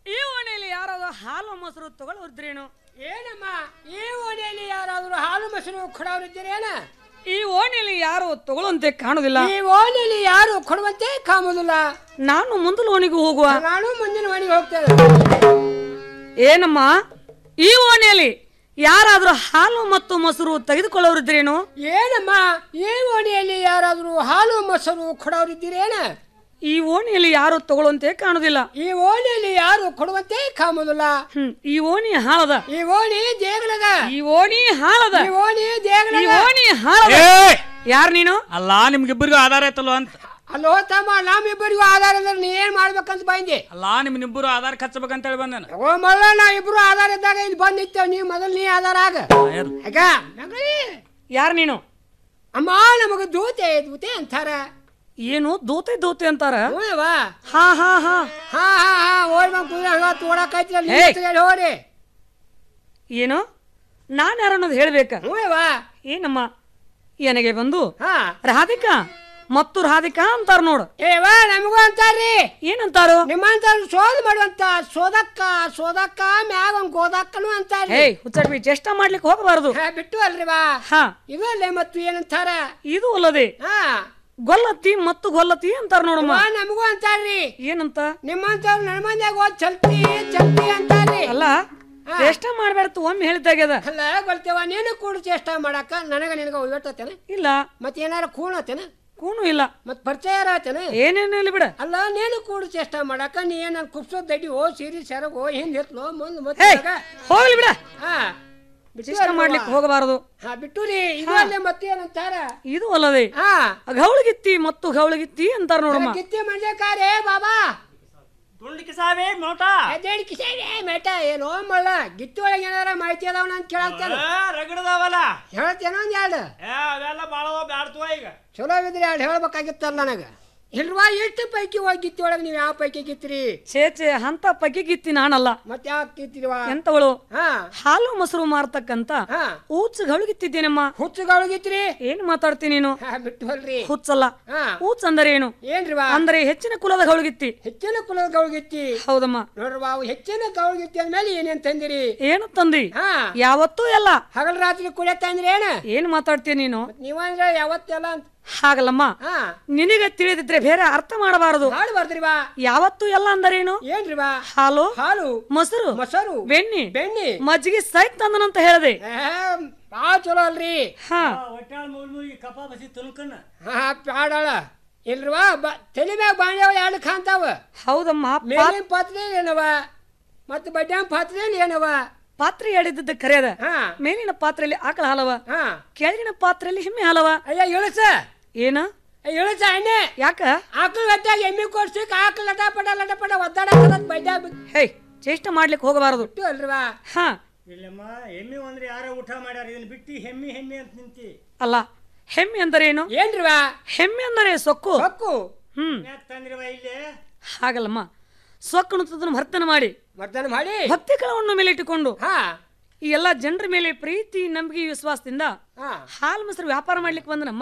ಈ ಓಣಿಯಲ್ಲಿ ಯಾರಾದ್ರೂ ಹಾಲು ಮೊಸರು ತಗೊಳ್ಳೋದ್ರೇನು ಏನಮ್ಮ ಈ ಓಣಿಯಲ್ಲಿ ಯಾರಾದ್ರೂ ಹಾಲು ಮೊಸರು ಕೊಡೋರಿದ್ದೀರೇನ ಈ ಓಣಿಯಲ್ಲಿ ಯಾರು ತಗೊಳ್ಳಂತೆ ಕಾಣುದಿಲ್ಲ ಈ ಓಣಿಯಲ್ಲಿ ಯಾರು ಕೊಡುವಂತೆ ಕಾಮುದಿಲ್ಲ ನಾನು ಮುಂದಲ ಓಣಿಗೂ ಹೋಗುವ ನಾನು ಮುಂದಿನ ಓಣಿಗೆ ಹೋಗ್ತೇನೆ ಏನಮ್ಮ ಈ ಓಣಿಯಲ್ಲಿ ಯಾರಾದ್ರೂ ಹಾಲು ಮತ್ತು ಮೊಸರು ತೆಗೆದುಕೊಳ್ಳೋರಿದ್ರೇನು ಏನಮ್ಮ ಈ ಓಣಿಯಲ್ಲಿ ಯಾರಾದ್ರೂ ಹಾಲು ಮೊಸರು ಕೊಡೋರಿದ್ದೀರೇನ ಈ ಓಣಿಯಲ್ಲಿ ಯಾರು ತಗೊಳ್ಳಂತೆ ಕಾಣುದಿಲ್ಲ ಈ ಓಣಿಯಲ್ಲಿ ಯಾರು ಕೊಡುವಂತೆ ಕಾಮುದಿಲ್ಲ ಹ್ಮ್ ಈ ಓಣಿ ಹಾಳದ ಈ ಓಣಿ ದೇಗಲದ ಈ ಓಣಿ ಹಾಳದ ಈ ಓಣಿ ದೇಗಲದ ಈ ಓಣಿ ಹಾಳದ ಯಾರ್ ನೀನು ಅಲ್ಲ ನಿಮ್ಗಿಬ್ಬರಿಗೂ ಆಧಾರ ಐತಲ್ವ ಅಂತ ಅಲ್ಲೋ ತಮ್ಮ ನಮ್ಮಿಬ್ಬರಿಗೂ ಆಧಾರ ಅಂದ್ರೆ ನೀ ಏನ್ ಮಾಡ್ಬೇಕಂತ ಬಂದೆ ಅಲ್ಲ ನಿಮ್ಮಿಬ್ಬರು ಆಧಾರ ಖರ್ಚಬೇಕಂತ ಹೇಳಿ ಬಂದೇನ ಓ ಮಲ್ಲ ನಾವ್ ಇಬ್ರು ಆಧಾರ ಇದ್ದಾಗ ಇಲ್ಲಿ ಬಂದ್ ನಿಂತೇವ್ ನೀ ಮೊದಲ್ ನೀ ಆಧಾರ ಆಗ ಆಗ ಯಾರ್ ನೀನು ಅಮ್ಮ ನಮಗ ದೂತೆ ದೂತೆ ಅಂತಾರ ಏನು ದೂತೆ ದೂತೆ ಅಂತಾರ ಹ್ಞೂಯವ್ವ. ಹಾ ಹಾ ಹಾ ಹಾ ಹಾ ಹಾ ಓಡ್ ಬಂದ್ ಕುದ್ರೆ ಹಂಗ ತೋಡಕೈತ್ರಲ್ಲ ಏಯ್. ಹೋರಿ ಏನು ನಾನ್ ಯಾರನ್ನೋದು ಹೇಳ್ಬೇಕ ಹ್ಞೂಯವ್ವ. ಏನಮ್ಮ ನನಗೆ ಬಂದು ಹಾ ರಾಧಿಕಾ ಮತ್ತು ರಾಧಿಕಾ ಅಂತಾರ ನೋಡು ಏವ ನಮಗೂ ಅಂತಾರ್ರಿ ಏನಂತಾರು ನಿಮ್ಮಂತಾರ ಶೋಧ ಮಾಡುವಂತ ಸೋದಕ್ಕ ಸೋದಕ್ಕ ಮ್ಯಾಗ ಒಂದ್ ಗೋದಕ್ಕನು ಅಂತಾರ್ರಿ ಏಯ್ ಹುಚ್ಚಡ್ಬಿ ಚೇಷ್ಟ ಮಾಡ್ಲಿಕ್ಕೆ ಹೋಗಬಾರದು ಹಾ, ಬಿಟ್ಟು ಅಲ್ರಿ ಬಾ ಹಾ ಇವಲ್ಲೇ ಮತ್ತು ಏನಂತಾರ ಇದು ಅಲ್ಲದೆ ಹಾ ಗೊಲ್ಲತ್ತಿ ಮತ್ತು ಗೊಲ್ಲತಿ ಅಂತಾರ ನೋಡಮ್ಮ ಅವ್ವ, ನಮಗೂ ಅಂತಾರ್ರಿ ಏನಂತ ನಿಮ್ಮಂತವ್ರು ನನ್ನ ಮಂದ್ಯಾಗ ಹೋದ್ ಚಲ್ತಿ ಚಲ್ತಿ ಅಂತಾರ್ರಿ ಅಲ್ಲ ಚೇಷ್ಟ ಮಾಡ್ಬೇಡ್ತು ಒಮ್ಮೆ ಹೇಳ್ತಾಗ್ಯದ ಅಲ್ಲ ಗೊತ್ತೇವ ನೀನು ಕೂಡ ಚೇಷ್ಟ ಮಾಡಾಕ ನನಗ ನಿನಗ ಒಯ್ಯಟ್ಟತೇನ ಇಲ್ಲ ಮತ್ ಏನಾರ ಕೂಣತೇನ ಕೂನು ಇಲ್ಲ ಮತ್ ಪರಿಚಯ ಆತೇನ ಏನೇನು ಇಲ್ಲ ಬಿಡ ಅಲ್ಲ ನೀನು ಕೂಡ ಚೇಷ್ಟ ಮಾಡಾಕ ನೀ ಏನ ಕುಪ್ಸೋ ದಡ್ಡಿ ಓ ಸೀರಿ ಸೆರಗ್ ಓ ಹಿಂದ್ ಎತ್ಲೋ ಮುಂದ್ ಏಯ್, ಮತ್ತೆ ಹೋಗ್ಲಿ ಬಿಡ ಹಾ ಚೇಷ್ಟ ಮಾಡ್ಲಿಕ್ಕೆ ಹೋಗಬಾರದು ಹಾ ಬಿಟ್ಟು ರೀ ಇದು ಅಲ್ಲೇ ಮತ್ತೆ ಏನಂತಾರ ಇದು ಅಲ್ಲದೆ ಹಾ ಗೌಳಗಿತ್ತಿ ಮತ್ತು ಗೌಳಗಿತ್ತಿ ಅಂತಾರ ನೋಡಮ್ಮ ಕಿತ್ತಿ ಮಂಜಕಾರೇ ಬಾಬಾ ತುಳ್ಳಿಕ್ಕೆ ಸಾವೇ ನೋಟ ಅದೇಳಿ ಕಿಸೇನೆ ಮೇಟ ಏನೋ ಮಳ್ಳ ಗಿತ್ತಿ ಒಳಗೆ ಏನಾರ ಮಾಹಿತಿ ಅದಾವ ಅಂತ ಕೇಳಾಕ್ತಾನ ರಗಡದಾವಲ್ಲ ಹೇಳ್ತೇನೋ ಒಂದ್ ಎರಡು ಏ ಅವೆಲ್ಲ ಬಾಳ ಬ್ಯಾಡ್ತವ ಈಗ ಚಲೋ ಇದ್ರಿ ಎರಡು ಹೇಳ್ಬೇಕಾಗಿತ್ತಲ್ಲ ನನಗ ಇಲ್ವಾ ಎಷ್ಟು ಪೈಕಿ ಹೋಗಿ ಗಿತ್ತಿ ಒಳಗೆ ನೀವು ಯಾವ ಪೈಕಿ ಗಿತ್ರಿ ಛೇ ಛೇ ಅಂತ ಪಕ್ಕಿ ಗಿತ್ತಿ ನಾನಲ್ಲ ಮತ್ತೆ ಯಾವ ಗಿತ್ತಿರಿವಾ ಎಂತವಳು ಹಾ ಹಾಲು ಮೊಸರು ಮಾರ್ತಕ್ಕಂತ ಹಾ ಊಚ್ ಗೌಳಗಿತ್ತಿದ್ದೇನಮ್ಮ ಹುಚ್ಚುಗಳಿಗಿತ್ರಿ ಏನ್ ಮಾತಾಡ್ತೀನಿ ನೀನು ಹಾ ಬಿಟ್ಟು ಹೊಲ್ರಿ ಹುಚ್ಚಲ್ಲ ಹಾ ಊಚ್ ಅಂದ್ರೆ ಏನು ಏನ್ರಿವಾ ಅಂದ್ರೆ ಹೆಚ್ಚಿನ ಕುಲದ ಗೌಳಗಿತ್ತಿ ಹೆಚ್ಚಿನ ಕುಲದ ಗೌಳ್ಗಿತ್ತಿ ಹೌದಮ್ಮ ನೋಡ್ರವಾ ಅವು ಹೆಚ್ಚಿನ ಗೌಳ್ಗಿತ್ತಿ ಅಂದ್ಮೇಲೆ ಏನೇನ್ ತಂದಿರಿ ಏನು ತಂದಿ ಹಾ ಯಾವತ್ತೂ ಎಲ್ಲ ಹಗಲ್ ರಾತ್ರಿ ಕುಡಿಯ ತಂದ್ರಿ ಏನ ಏನ್ ಮಾತಾಡ್ತೀಯ ನೀನು ನೀವಂದ್ರೆ ಯಾವತ್ತೆಲ್ಲ ಅಂತ ಹಾಗಲ್ಲಮ್ಮ ಹಾ ನಿನಗೆ ತಿಳಿದಿದ್ರೆ ಬೇರೆ ಅರ್ಥ ಮಾಡಬಾರದು ಹಾಡು ಬರ್ದ್ರಿ ಬಾ ಯಾವತ್ತೂ ಎಲ್ಲ ಅಂದರೇನು ಏನ್ರಿ ಬಾ ಹಾಲು ಹಾಲು ಮೊಸರು ಮೊಸರು ಬೆಣ್ಣಿ ಬೆಣ್ಣಿ ಮಜ್ಜಿಗೆ ಸಹಿತ ತಂದನಂತ ಹೇಳಿದೆ ಬಾ ಚಲೋ ಅಲ್ರಿ ಹಾ ಒಟ್ಟಾಳ ಮೂಲ್ಮೂಗಿ ಕಪ ಬಸಿ ತುಲ್ಕನ್ನ ಹಾ ಪ್ಯಾಡಾಳ ಇಲ್ರವಾ ಬ ತಲೆ ಮ್ಯಾಗ ಬಾಂಡ್ಯಾವ ಎರಡು ಕಾಂತಾವ ಹೌದಮ್ಮ ಪಾ- ಮೇಲಿನ ಪಾತ್ರೆ ಏನವ ಮತ್ತೆ ಬಡ್ಡ್ಯಾನ ಪಾತ್ರೆ ಏನವ ಪಾತ್ರೆ ಹೇಳಿದ್ದದ್ದು ಕರೆಯದ ಹಾ ಮೇಲಿನ ಪಾತ್ರೆಯಲ್ಲಿ ಆಕಳ ಹಾಲವ ಹಾ ಕೆಳಗಿನ ಪಾತ್ರೆಯಲ್ಲಿ ಹಿಮ್ಮೆ ಹಾಲವ ಅಯ್ಯ ಇಳಿಸ ಏನ ಇಳಿಸ ಎಣ್ಣೆ ಯಾಕ ಆಕಳ ಗಟ್ಟಾಗ ಎಮ್ಮಿ ಕೊಡ್ಸಿಕ್ ಆಕಳ ಲಟ ಪಟ ಲಟ ಪಟ ಒದ್ದಾಡಕತ್ತ ಬಡ್ಡ್ಯಾ ಹೇ ಚೇಷ್ಟ ಮಾಡ್ಲಿಕ್ಕೆ ಹೋಗಬಾರದು ಬಿಟ್ಟು ಅಲ್ರವಾ ಹಾ ಇಲ್ಲಮ್ಮ ಎಮ್ಮಿ ಅಂದ್ರೆ ಯಾರೋ ಊಟ ಮಾಡ್ಯಾರ ಇದನ್ನ ಬಿಟ್ಟು ಹೆಮ್ಮಿ ಹೆಮ್ಮಿ ಅಂತ ನಿಂತಿ ಅಲ್ಲ ಹೆಮ್ಮೆ ಅಂದರೆ ಏನು ಏನ್ರಿವಾ ಹೆಮ್ಮೆ ಅಂದರೆ ಸೊಕ್ಕು ಸೊಕ್ಕು ಹ್ಮ್ ಯಾಕೆ ತಂದ್ರಿವ ಇಲ್ಲಿ ಹಾಗಲ್ಲಮ್ಮ ಸೊಕ್ಕನ್ನು ಭರ್ತನ ಮಾಡಿ ಮರ್ದನ ಮಾಡಿ ಭಕ್ತಿ ಕಳವನ್ನು ಮೇಲೆ ಇಟ್ಟುಕೊಂಡು ಹಾ ಈ ಎಲ್ಲ ಜನರ ಮೇಲೆ ಪ್ರೀತಿ ನಂಬಿಕೆ ವಿಶ್ವಾಸದಿಂದ ಹಾ ಹಾಲು ಮೊಸರು ವ್ಯಾಪಾರ ಮಾಡ್ಲಿಕ್ಕೆ ಬಂದನಮ್ಮ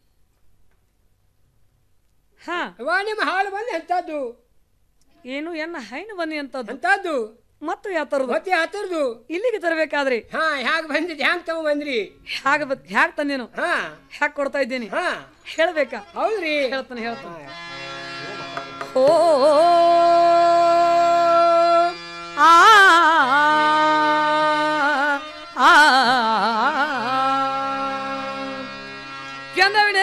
ಹಾ ಅವ್ವ ನಿಮ್ಮ ಹಾಲು ಬಂದು ಎಂತದ್ದು ಏನು ಎನ್ನ ಹೈನು ಬನ್ನಿ ಅಂತದ್ದು ಎಂತದ್ದು ಮತ್ತು ಯಾವ ತರದು ಮತ್ತೆ ಹತ್ತರದು ಇಲ್ಲಿಗೆ ತರಬೇಕಾದ್ರೆ ಹಾ ಹ್ಯಾಗ ಬಂದಿದ್ ಹ್ಯಾಂಗ ತಗೋ ಬಂದ್ರಿ ಹ್ಯಾಗ ಹ್ಯಾಗ ತಂದೇನು ಹಾ ಹ್ಯಾಕ್ ಕೊಡ್ತಾ ಇದ್ದೀನಿ ಹಾ ಹೇಳ್ಬೇಕಾ ಹೌದ್ರಿ ಹೇಳ್ತಾನೆ ಹೇಳ್ತಾನೆ ಓ ಆ ಆ ಕೆಂದವಿಡೆ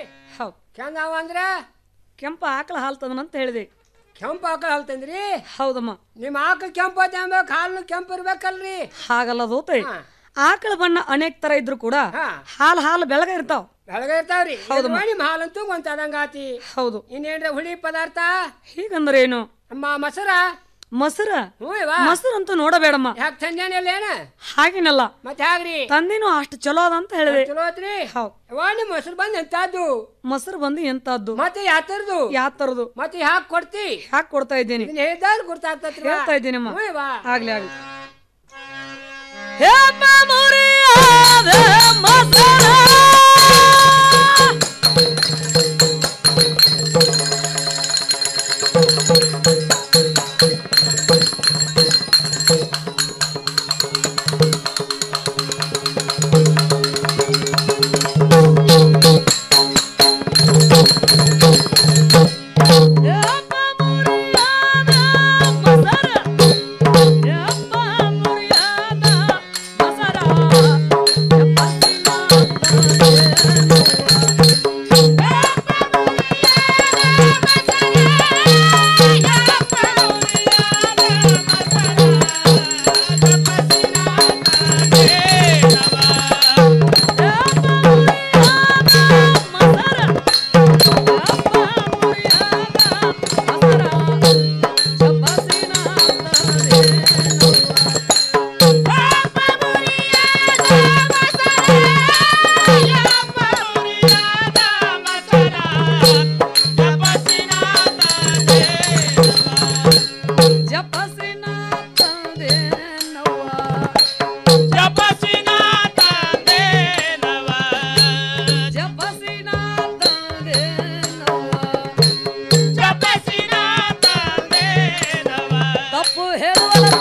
ಹೌದು ಕೆಂದಾವ ಅಂದ್ರ ಕೆಂಪ ಆಕಳ ಹಾಲು ತಂದನಂತ ಹೇಳಿದೆ ಕೆಂಪು ಆಕಳ ಹಾಲು ತಂದ್ರಿ ಹೌದಮ್ಮ ನಿಮ್ಮ ಆಕಳ ಕೆಂಪು ಅನ್ಬೇಕು ಹಾಲು ಕೆಂಪು ಇರ್ಬೇಕಲ್ರಿ ಹಾಗಲ್ಲ ದೋತೆ ಆಕಳ ಬಣ್ಣ ಅನೇಕ ತರ ಇದ್ರು ಕೂಡ ಹಾಲು ಹಾಲು ಬೆಳಗ ಇರ್ತಾವ ಬೆಳಗ್ಗೆ ಇರ್ತಾವ್ರಿ ಹೌದಮ್ಮ. ಇದು ನಿಮ್ಮ ಹಾಲಂತೂ ಗೊಂತಾದಂಗ ಆತಿ ಹೌದು ಇನ್ನೇನ್ರ ಹುಳಿ ಪದಾರ್ಥ ಹೀಗಂದ್ರೆ ಏನು ಅಮ್ಮ ಮೊಸರ ಮೊಸರ ಹ್ಞೂ ಇವ ಮೊಸರಂತೂ ನೋಡಬೇಡಮ್ಮ ಯಾಕೆ ತಂದೇನಿಲ್ಲ ಏನ ಹಾಗೇನಲ್ಲ ಮತ್ತೆ ಹಾಗ್ರಿ ತಂದಿನೂ ಅಷ್ಟು ಚಲೋ ಅದ ಅಂತ ಹೇಳಿದೆ ಚಲೋ ಐತ್ರಿ ಹೌದು ಯವ್ವ ನಿಮ್ಮ ಮೊಸರು ಬಂದ್ ಎಂತಾದ್ದು ಮೊಸರು ಬಂದು ಎಂತದ್ದು ಮತ್ತೆ ಯಾತರದು ಯಾತರದು ಮತ್ತೆ ಯಾಕೆ ಕೊಡ್ತಿ ಯಾಕೆ ಕೊಡ್ತಾ ಇದ್ದೀನಿ ಇದನ್ನ ಹೇಳಿದಾಗ ಗುರ್ತಾಗ್ತತ್ರಿ ಹೇಳ್ತಾ ಇದ್ದೀನಮ್ಮ ಹ್ಞೂ ಇವ ಆಗ್ಲಿ ಆಗ್ಲಿ ಹೇಪ ಮುರಿಯಾದ ಮೊಸರ ತಪ್ಪು ಹೇಳುವಲ್ಲ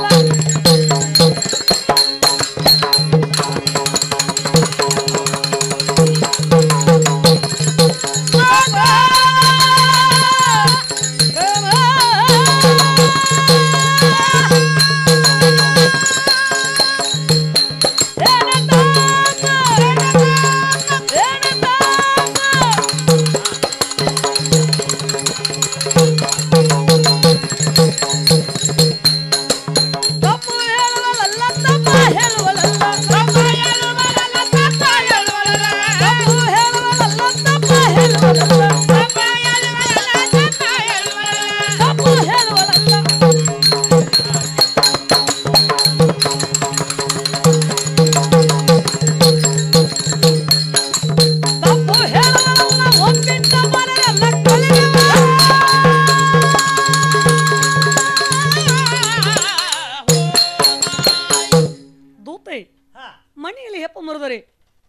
ದೂತೆ ಮನೆಯಲ್ಲಿ ಹೆಪ್ಪ ಮುರಿದರೆ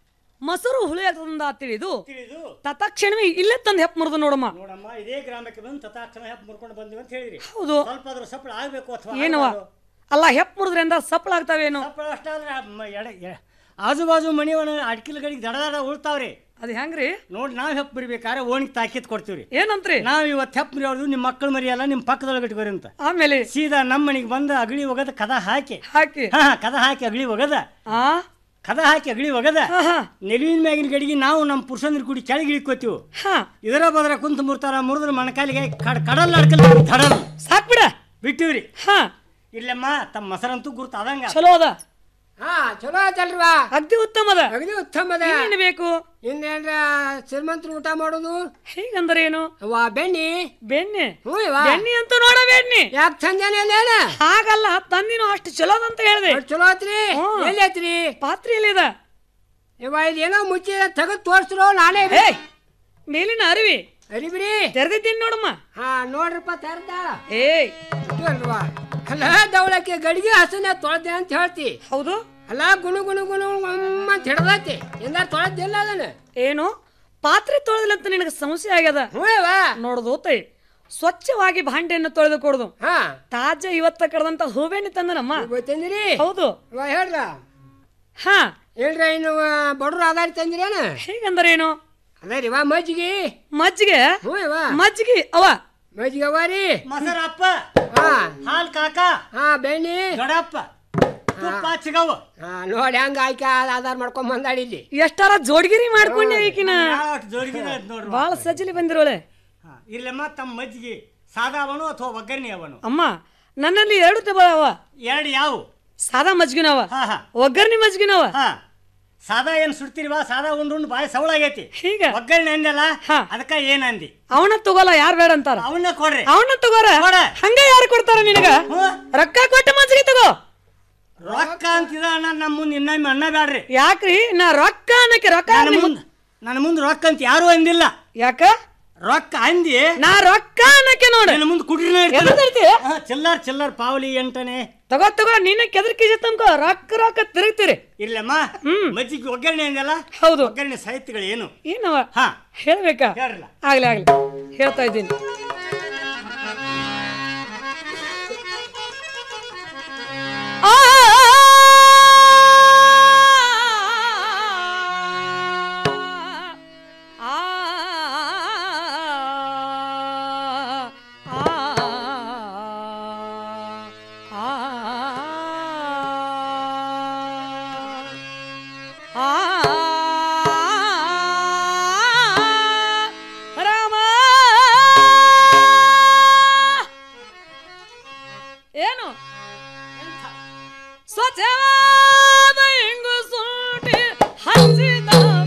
ಮೊಸರು ಹುಳಿ ಆಗ್ತದಂದ ತಿಳಿದು ತಿಳಿದು ತತ್ಕ್ಷಣವೇ ಇಲ್ಲೇ ತಂದು ಹೆಪ್ಪ ಮುರಿದು ನೋಡಮ್ಮ ನೋಡಮ್ಮ ಇದೇ ಗ್ರಾಮಕ್ಕೆ ಬಂದು ತಥಾಕ್ಷಣ ಹೆಪ್ಪ ಮುರ್ಕೊಂಡು ಬಂದಿವಿ ಅಂತ ಹೇಳಿರಿ ಹೌದು. ಸ್ವಲ್ಪ ಅದ್ರ ಸಪ್ಪಳ ಆಗ್ಬೇಕು ಅಥವಾ ಏನವ ಅಲ್ಲ ಹೆಪ್ಪ ಮುರಿದ್ರೆ ಅಂದ ಸಪ್ಪಳ ಆಗ್ತಾವೇನು ಸಪ್ಪಳ ಅಷ್ಟಾದ್ರೆ ಮ- ಎಡೆ ಎ- ಆಜು ಬಾಜು ಮನೆಯವನ ಅಡ್ಕಿಲ್ಗಳಿಗೆ ದಡ ದಡ ಉಳ್ತಾವ್ರಿ ಅದು ಹೆಂಗ್ರಿ ನೋಡಿ ನಾವ್ ಹೆಪ್ಪ ಬರಿಬೇಕಾದ್ರೆ ಓಣಿಗೆ ತಾಕೀತ್ ಕೊಡ್ತೀವ್ರಿ ಏನಂತ್ರಿ ನಾವ್ ಇವತ್ತು ಹೆಪ್ಪ ಮರಿಯೋದು ನಿಮ್ಮ ಮಕ್ಕಳು ಮರಿಯಲ್ಲ ನಿಮ್ಮ ಪಕ್ಕದೊಳಗೆ ಇಟ್ಕೋರಿ ಅಂತ ಆಮೇಲೆ ಸೀದಾ ನಮ್ಮ ಮನೆಗೆ ಬಂದು ಅಗಳಿ ಒಗದ ಕದ ಹಾಕಿ ಹಾಕಿ ಹಾ ಕದ ಹಾಕಿ ಅಗಳಿ ಒಗದ ಆ ಕದ ಹಾಕಿ ಅಗಳಿ ಒಗದ ನೆಲುವಿನ ಮ್ಯಾಗಿನ ಗಡಿಗೆ ನಾವು ನಮ್ಮ ಪುರುಷಂದ್ರ ಕೂಡಿ ಕೆಳಗೆ ಇಳಿಕೋತೀವಿ ಇದರ ಬದ್ರ ಕುಂತ ಮುರ್ತಾರ ಮುರಿದ್ರ ಮಣಕಾಲಿಗೆ ಕಡ್ ಕಡಲ್ ಅಡ್ಕಲ್ ಕಡಲ್ ಸಾಕ್ ಬಿಡ ಬಿಟ್ಟಿವ್ರಿ ಹಾ ಇಲ್ಲಮ್ಮ ತಮ್ಮ ಮೊಸರಂತೂ ಗುರ್ತ ಅದಂಗ ಚಲೋ ಅದ ಹಾ ಚಲೋ ಆಯ್ತಲ್ವಾ ಅಗ್ದಿ ಉತ್ತಮದ ಅಗದಿ ಉತ್ತಮದ ಇನ್ನೇನು ಬೇಕು ಇನ್ನೇನ್ರ ಶ್ರೀಮಂತರು ಊಟ ಮಾಡೋದು ಹೀಗಂದ್ರೆ ಏನು ವಾ ಬೆಣ್ಣಿ ಬೆಣ್ಣೆ ಹ್ಞೂ ಇವ ಬೆಣ್ಣೆ ಅಂತ ನೋಡ ಬೆಣ್ಣೆ ಯಾಕೆ ತಂದೇನೆ ಅಲ್ಲೇನ ಹಾಗಲ್ಲ ತಂದಿನ ಅಷ್ಟು ಚಲೋ ಅಂತ ಹೇಳಿದೆ ಚಲೋ ಐತ್ರಿ ಹ್ಮ್. ಎಲ್ಲಿ ಐತ್ರಿ ಪಾತ್ರೆಯಲ್ಲಿದ ಇವ ಇದೇನೋ ಮುಚ್ಚಿ ತೆಗೆದು ತೋರಿಸ್ರು ನಾನೇ ಏಯ್ ಮೇಲಿನ ಅರಿವಿ ಅರಿಬಿರಿ ತೆರೆದಿದ್ದೀನಿ ನೋಡಮ್ಮ ಹಾ ನೋಡ್ರಪ್ಪ ತೆರೆದ ಏಯ್ ಅಲ್ವಾ ಅಲ್ಲ ದವಳಕ್ಕೆ ಗಡಿಗೆ ಹಸನ ತೊಳೆದೆ ಅಂತ ಹೇಳ್ತಿ ಹೌದು ಅಲ್ಲ ಗುಣು ಗುಣು ಗುಣು ಗುಮ್ ಅಂತ ಹಿಡ್ದೈತಿ ಎಂದಾರ ತೊಳೆದಿಲ್ಲ ಅದನ್ನ ಏನು ಪಾತ್ರೆ ತೊಳೆದಿಲ್ಲ ಅಂತ ನಿನಗೆ ಸಮಸ್ಯೆ ಆಗ್ಯದ ನೋಡುದು ತೈ ಸ್ವಚ್ಛವಾಗಿ ಭಾಂಡೆಯನ್ನು ತೊಳೆದು ಕೊಡುದು ಹಾ ತಾಜಾ ಇವತ್ತ ಕಡ್ದಂತ ಹೂವೆಣ್ಣೆ ತಂದನಮ್ಮ ತಂದಿರಿ ಹೌದು ಇವ ಹೇಳ್ರ ಹಾ ಹೇಳ್ರ ಇನ್ನು ಬಡ್ರು ಆಧಾರ ತಂದಿರೇನ ಹೇಗಂದ್ರೆ ಏನು ಅದೇ ರೀ ವಾ ಮಜ್ಜಿಗೆ ಮಜ್ಜಿಗೆ ಹ್ಞೂ ಇವ ಮಜ್ಜಿಗೆ ಅವ ಮಜ್ಜಿಗೆ ಅವ ರೀ ಮೊಸರಪ್ಪ ಹಾ ಹಾಲ್ ಕಾಕ ಹಾ ಬೆಣ್ಣಿ ದೊಡ್ಡಪ್ಪ ತುಪ್ಪ ಸಿಗವು ನೋಡಿ ಹಂಗ ಆಯ್ಕೆ ಆಧಾರ ಮಾಡ್ಕೊಂಡ್ ಬಂದಾಳ ಇಲ್ಲಿ ಎಷ್ಟಾರ ಜೋಡ್ಗಿರಿ ಮಾಡ್ಕೊಂಡೆ ಈಕಿನ ಜೋಡಿಗೆ ನೋಡ್ರಿ ಬಾಳ ಸಜ್ಜಲಿ ಬಂದಿರೋಳೆ ಇಲ್ಲಮ್ಮ ತಮ್ಮ ಮಜ್ಜಿಗೆ ಸಾದಾ ಅವನು ಅಥವಾ ಒಗ್ಗರಣೆ ಅವನು ಅಮ್ಮ ನನ್ನಲ್ಲಿ ಎರಡು ತಗೊಳವ ಎರಡು ಯಾವ ಸಾದಾ ಮಜ್ಗಿನವ ಹಾ ಹಾ ಒಗ್ಗರ್ಣಿ ಮಜ್ಗಿನವ ಹಾ ಸಾದಾ ಏನ್ ಸುಡ್ತಿರಿವಾ ಸಾದಾ ಉಂಡು ಉಂಡು ಬಾಯಿ ಸವಳಾಗೈತಿ ಹೀಗ ಒಗ್ಗರಣೆ ಅಂದಲ್ಲ ಅದಕ್ಕ ಏನಂದಿ ಅವನ ತಗೋಲ್ಲ ಯಾರ್ ಬೇಡ ಅಂತಾರ ಅವನ್ನ ಕೊಡ್ರಿ ಅವನ ತಗೋರ ಹಂಗ ಯಾರು ಕೊಡ್ತಾರ ನಿನಗ ರೊಕ್ಕ ಕೊಟ್ಟು ಮಜ್ಜಿಗೆ ತಗೋ ರೊಕ್ಕ ಅಂತಿದ ಅಣ್ಣ ನಮ್ಮ ಮುಂದೆ ಇನ್ನೊಮ್ಮೆ ಅಣ್ಣ ಬ್ಯಾಡ್ರಿ ಯಾಕ್ರಿ ನಾ ರೊಕ್ಕ ಅನ್ನಕ್ಕೆ ರೊಕ್ಕ ನನ್ನ ಮುಂದೆ ನನ್ನ ಮುಂದೆ ರೊಕ್ಕ ಅಂತ ಯಾರು ಅಂದಿಲ್ಲ ಯಾಕ ರೊಕ್ಕ ಅಂದಿ ನಾ ರೊಕ್ಕ ಅನ್ನಕ್ಕೆ ನೋಡು ನನ್ನ ಮುಂದೆ ಕುಡ್ರಿನ ಎದರ್ತೀಯ? ಚಿಲ್ಲರ್ ಚಿಲ್ಲರ್ ಪಾವಲಿ ಎಂಟನೆ ತಗೋ ತಗೋ ನೀನ ಕೆದರ್ಕಿಜ ತಮ್ಕೋ ರೊಕ್ಕ ರೊಕ್ಕ ತಿರುಗ್ತೀರಿ ಇಲ್ಲಮ್ಮ ಮಜ್ಜಿಗೆ ಒಗ್ಗರಣೆ ಅಂದಲ್ಲ ಹೌದು ಒಗ್ಗರಣೆ ಸಾಹಿತ್ಯಗಳು ಏನು ಏನವ ಹಾ ಹೇಳ್ಬೇಕಾ ಹೇಳ್ರಲ್ಲ. ಆಗ್ಲಿ ಆಗ್ಲಿ ಹೇಳ್ತಾ ಇದ್ದೀನಿ ಆ ರಾಮ ಏನು ಸ್ವಚ್ಛವಾದ ಇಂಗು ಸೂಟಿ ಹಚ್ಚಿದ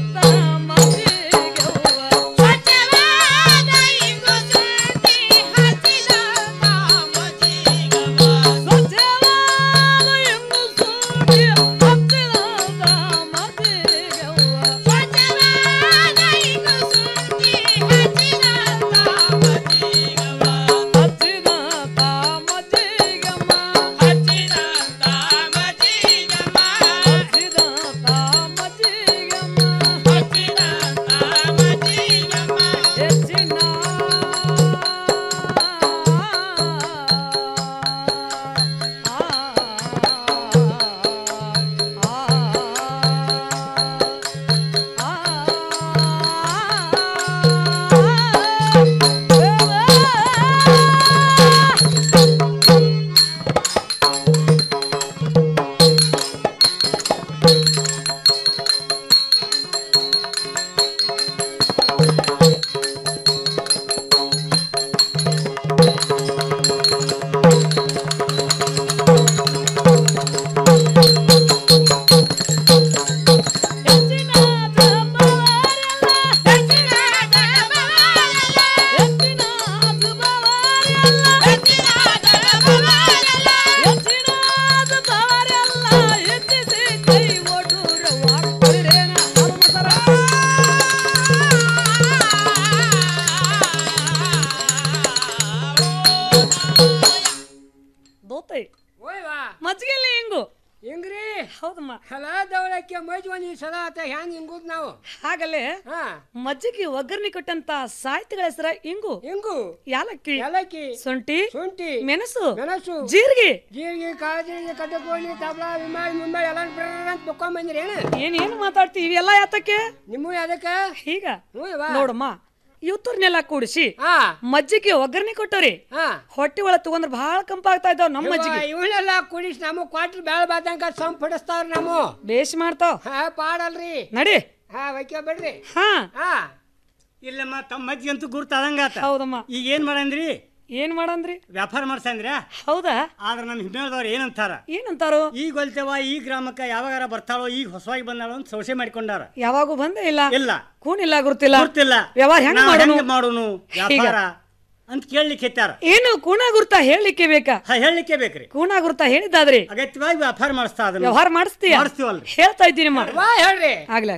ದೋತೈ ಮಜ್ಜಿಗೆಲ್ಲ ಹೆಂಗು ಹಿಂಗ್ರಿ ಹೌದಮ್ಮ ಸಲ ದವಳಕ್ಕೆ ಮೈಜ್ ಒಂದ್ ಸಲ ಆತ ಹ್ಯಾಂಗ್ ಹಿಂಗುದ್ ನಾವು ಹಾಗಲ್ಲೇ ಮಜ್ಜಿಗೆ ಒಗ್ಗರಣೆ ಕೊಟ್ಟಂತ ಸಾಹಿತ್ಯಗಳ ಹೆಸರ ಇಂಗು ಇಂಗು ಯಾಲಕ್ಕಿ ಯಾಲಕ್ಕಿ ಶುಂಠಿ ಶುಂಠಿ ಮೆಣಸು ಮೆಣಸು ಜೀರಿಗೆ ಜೀರಿಗೆ ಕಾಳಜಿ ಕಟ್ಟಕೋಳಿ ತಬಲ ವಿಮಾಯಿ ಮುಂಬೈ ಎಲ್ಲ ಅಂತ ತಕೊಂಡ್ ಬಂದಿರಿ ಏನು ಏನ್ ಏನ್ ಮಾತಾಡ್ತಿ ಇವೆಲ್ಲ ಯಾತಕ್ಕೆ ನಿಮ್ಮ ಅದಕ್ಕ ಹೀಗ ಹ್ಞೂ ಯವ್ವ. ನೋಡಮ್ಮ ಇವತ್ತರ್ನೆಲ್ಲ ಕೂಡಿಸಿ ಹಾ ಮಜ್ಜಿಗೆ ಒಗ್ಗರಣೆ ಕೊಟ್ಟರಿ ಹಾ ಹೊಟ್ಟಿ ಒಳಗ್ ತಗೊಂಡ್ರ ಬಹಳ ಕಂಪಾಗ್ತಾ ಇದಾವ ನಮ್ಮ ಮಜ್ಜಿಗೆ ಇವನ್ನೆಲ್ಲ ಕುಡಿಸ್ ನಮ್ಮ ಕ್ವಾಟ್ರ್ ಬ್ಯಾಳ ಬಾದಂಗ ಸಂಪ್ ಪಡಿಸ್ತಾವ್ರಿ ನಮ್ಮ ಬೇಷ್ ಮಾಡ್ತಾವ್ ಹಾ ಪಾಡಲ್ರಿ ನಡಿ ಹಾ ವೈಕ ಬಿಡ್ರಿ ಹಾ ಹಾ ಇಲ್ಲಮ್ಮ ತಮ್ಮ ಮಜ್ಜಿಗೆ ಅಂತೂ ಗುರ್ತಾದಂಗಾತ ಹೌದಮ್ಮ ಈಗ ಏನ್ ಮಾಡಂದ್ರಿ ಏನ್ ಮಾಡಂದ್ರಿ ವ್ಯಾಪಾರ ಮಾಡ್ಸಂದ್ರ ಹೌದಾ ಆದ್ರ ನಮ್ಮ ಹಿಮ್ಮೇಳದವ್ರು ಏನಂತಾರ ಏನಂತಾರೋ ಈಗ ಹೊಲ್ತೇವ ಈ ಗ್ರಾಮಕ್ಕ ಯಾವಾಗಾರ ಬರ್ತಾಳೋ ಈಗ ಹೊಸವಾಗಿ ಬಂದಾಳೋ ಅಂತ ಸಂಶಯ ಮಾಡ್ಕೊಂಡಾರ ಯಾವಾಗೂ ಬಂದೇ ಇಲ್ಲ ಇಲ್ಲ ಕೂನಿಲ್ಲ ಗುರ್ತಿಲ್ಲ ಗೊತ್ತಿಲ್ಲ ವ್ಯವಹಾರ ಹೆಂಗ್ ನಾವ್ ಮಾಡೋನು ಹೆಂಗ್ ಮಾಡೋನು ವ್ಯಾಪಾರ ಅಂತ ಕೇಳಲಿಕ್ಕೆ ಎತ್ತಾರ ಏನು ಕೂಣ ಗುರ್ತ ಹೇಳಲಿಕ್ಕೆ ಬೇಕಾ ಹಾ ಹೇಳಲಿಕ್ಕೆ ಬೇಕ್ರಿ ಕೂಣ ಗುರ್ತ ಹೇಳಿದಾದ್ರಿ ಅಗತ್ಯವಾಗಿ ವ್ಯಾಪಾರ ಮಾಡಿಸ್ತಾ ಅದನ್ನ ವ್ಯವಹಾರ ಮಾಡಿಸ್ತೀಯ ಮಾಡಿಸ್ತೀವಲ್ರಿ ಹೇಳ್ತಾ ಇದ್ದೀನಿ ಮಾ ವಾ ಹೇಳ್ರಿ ಆಗ್ಲ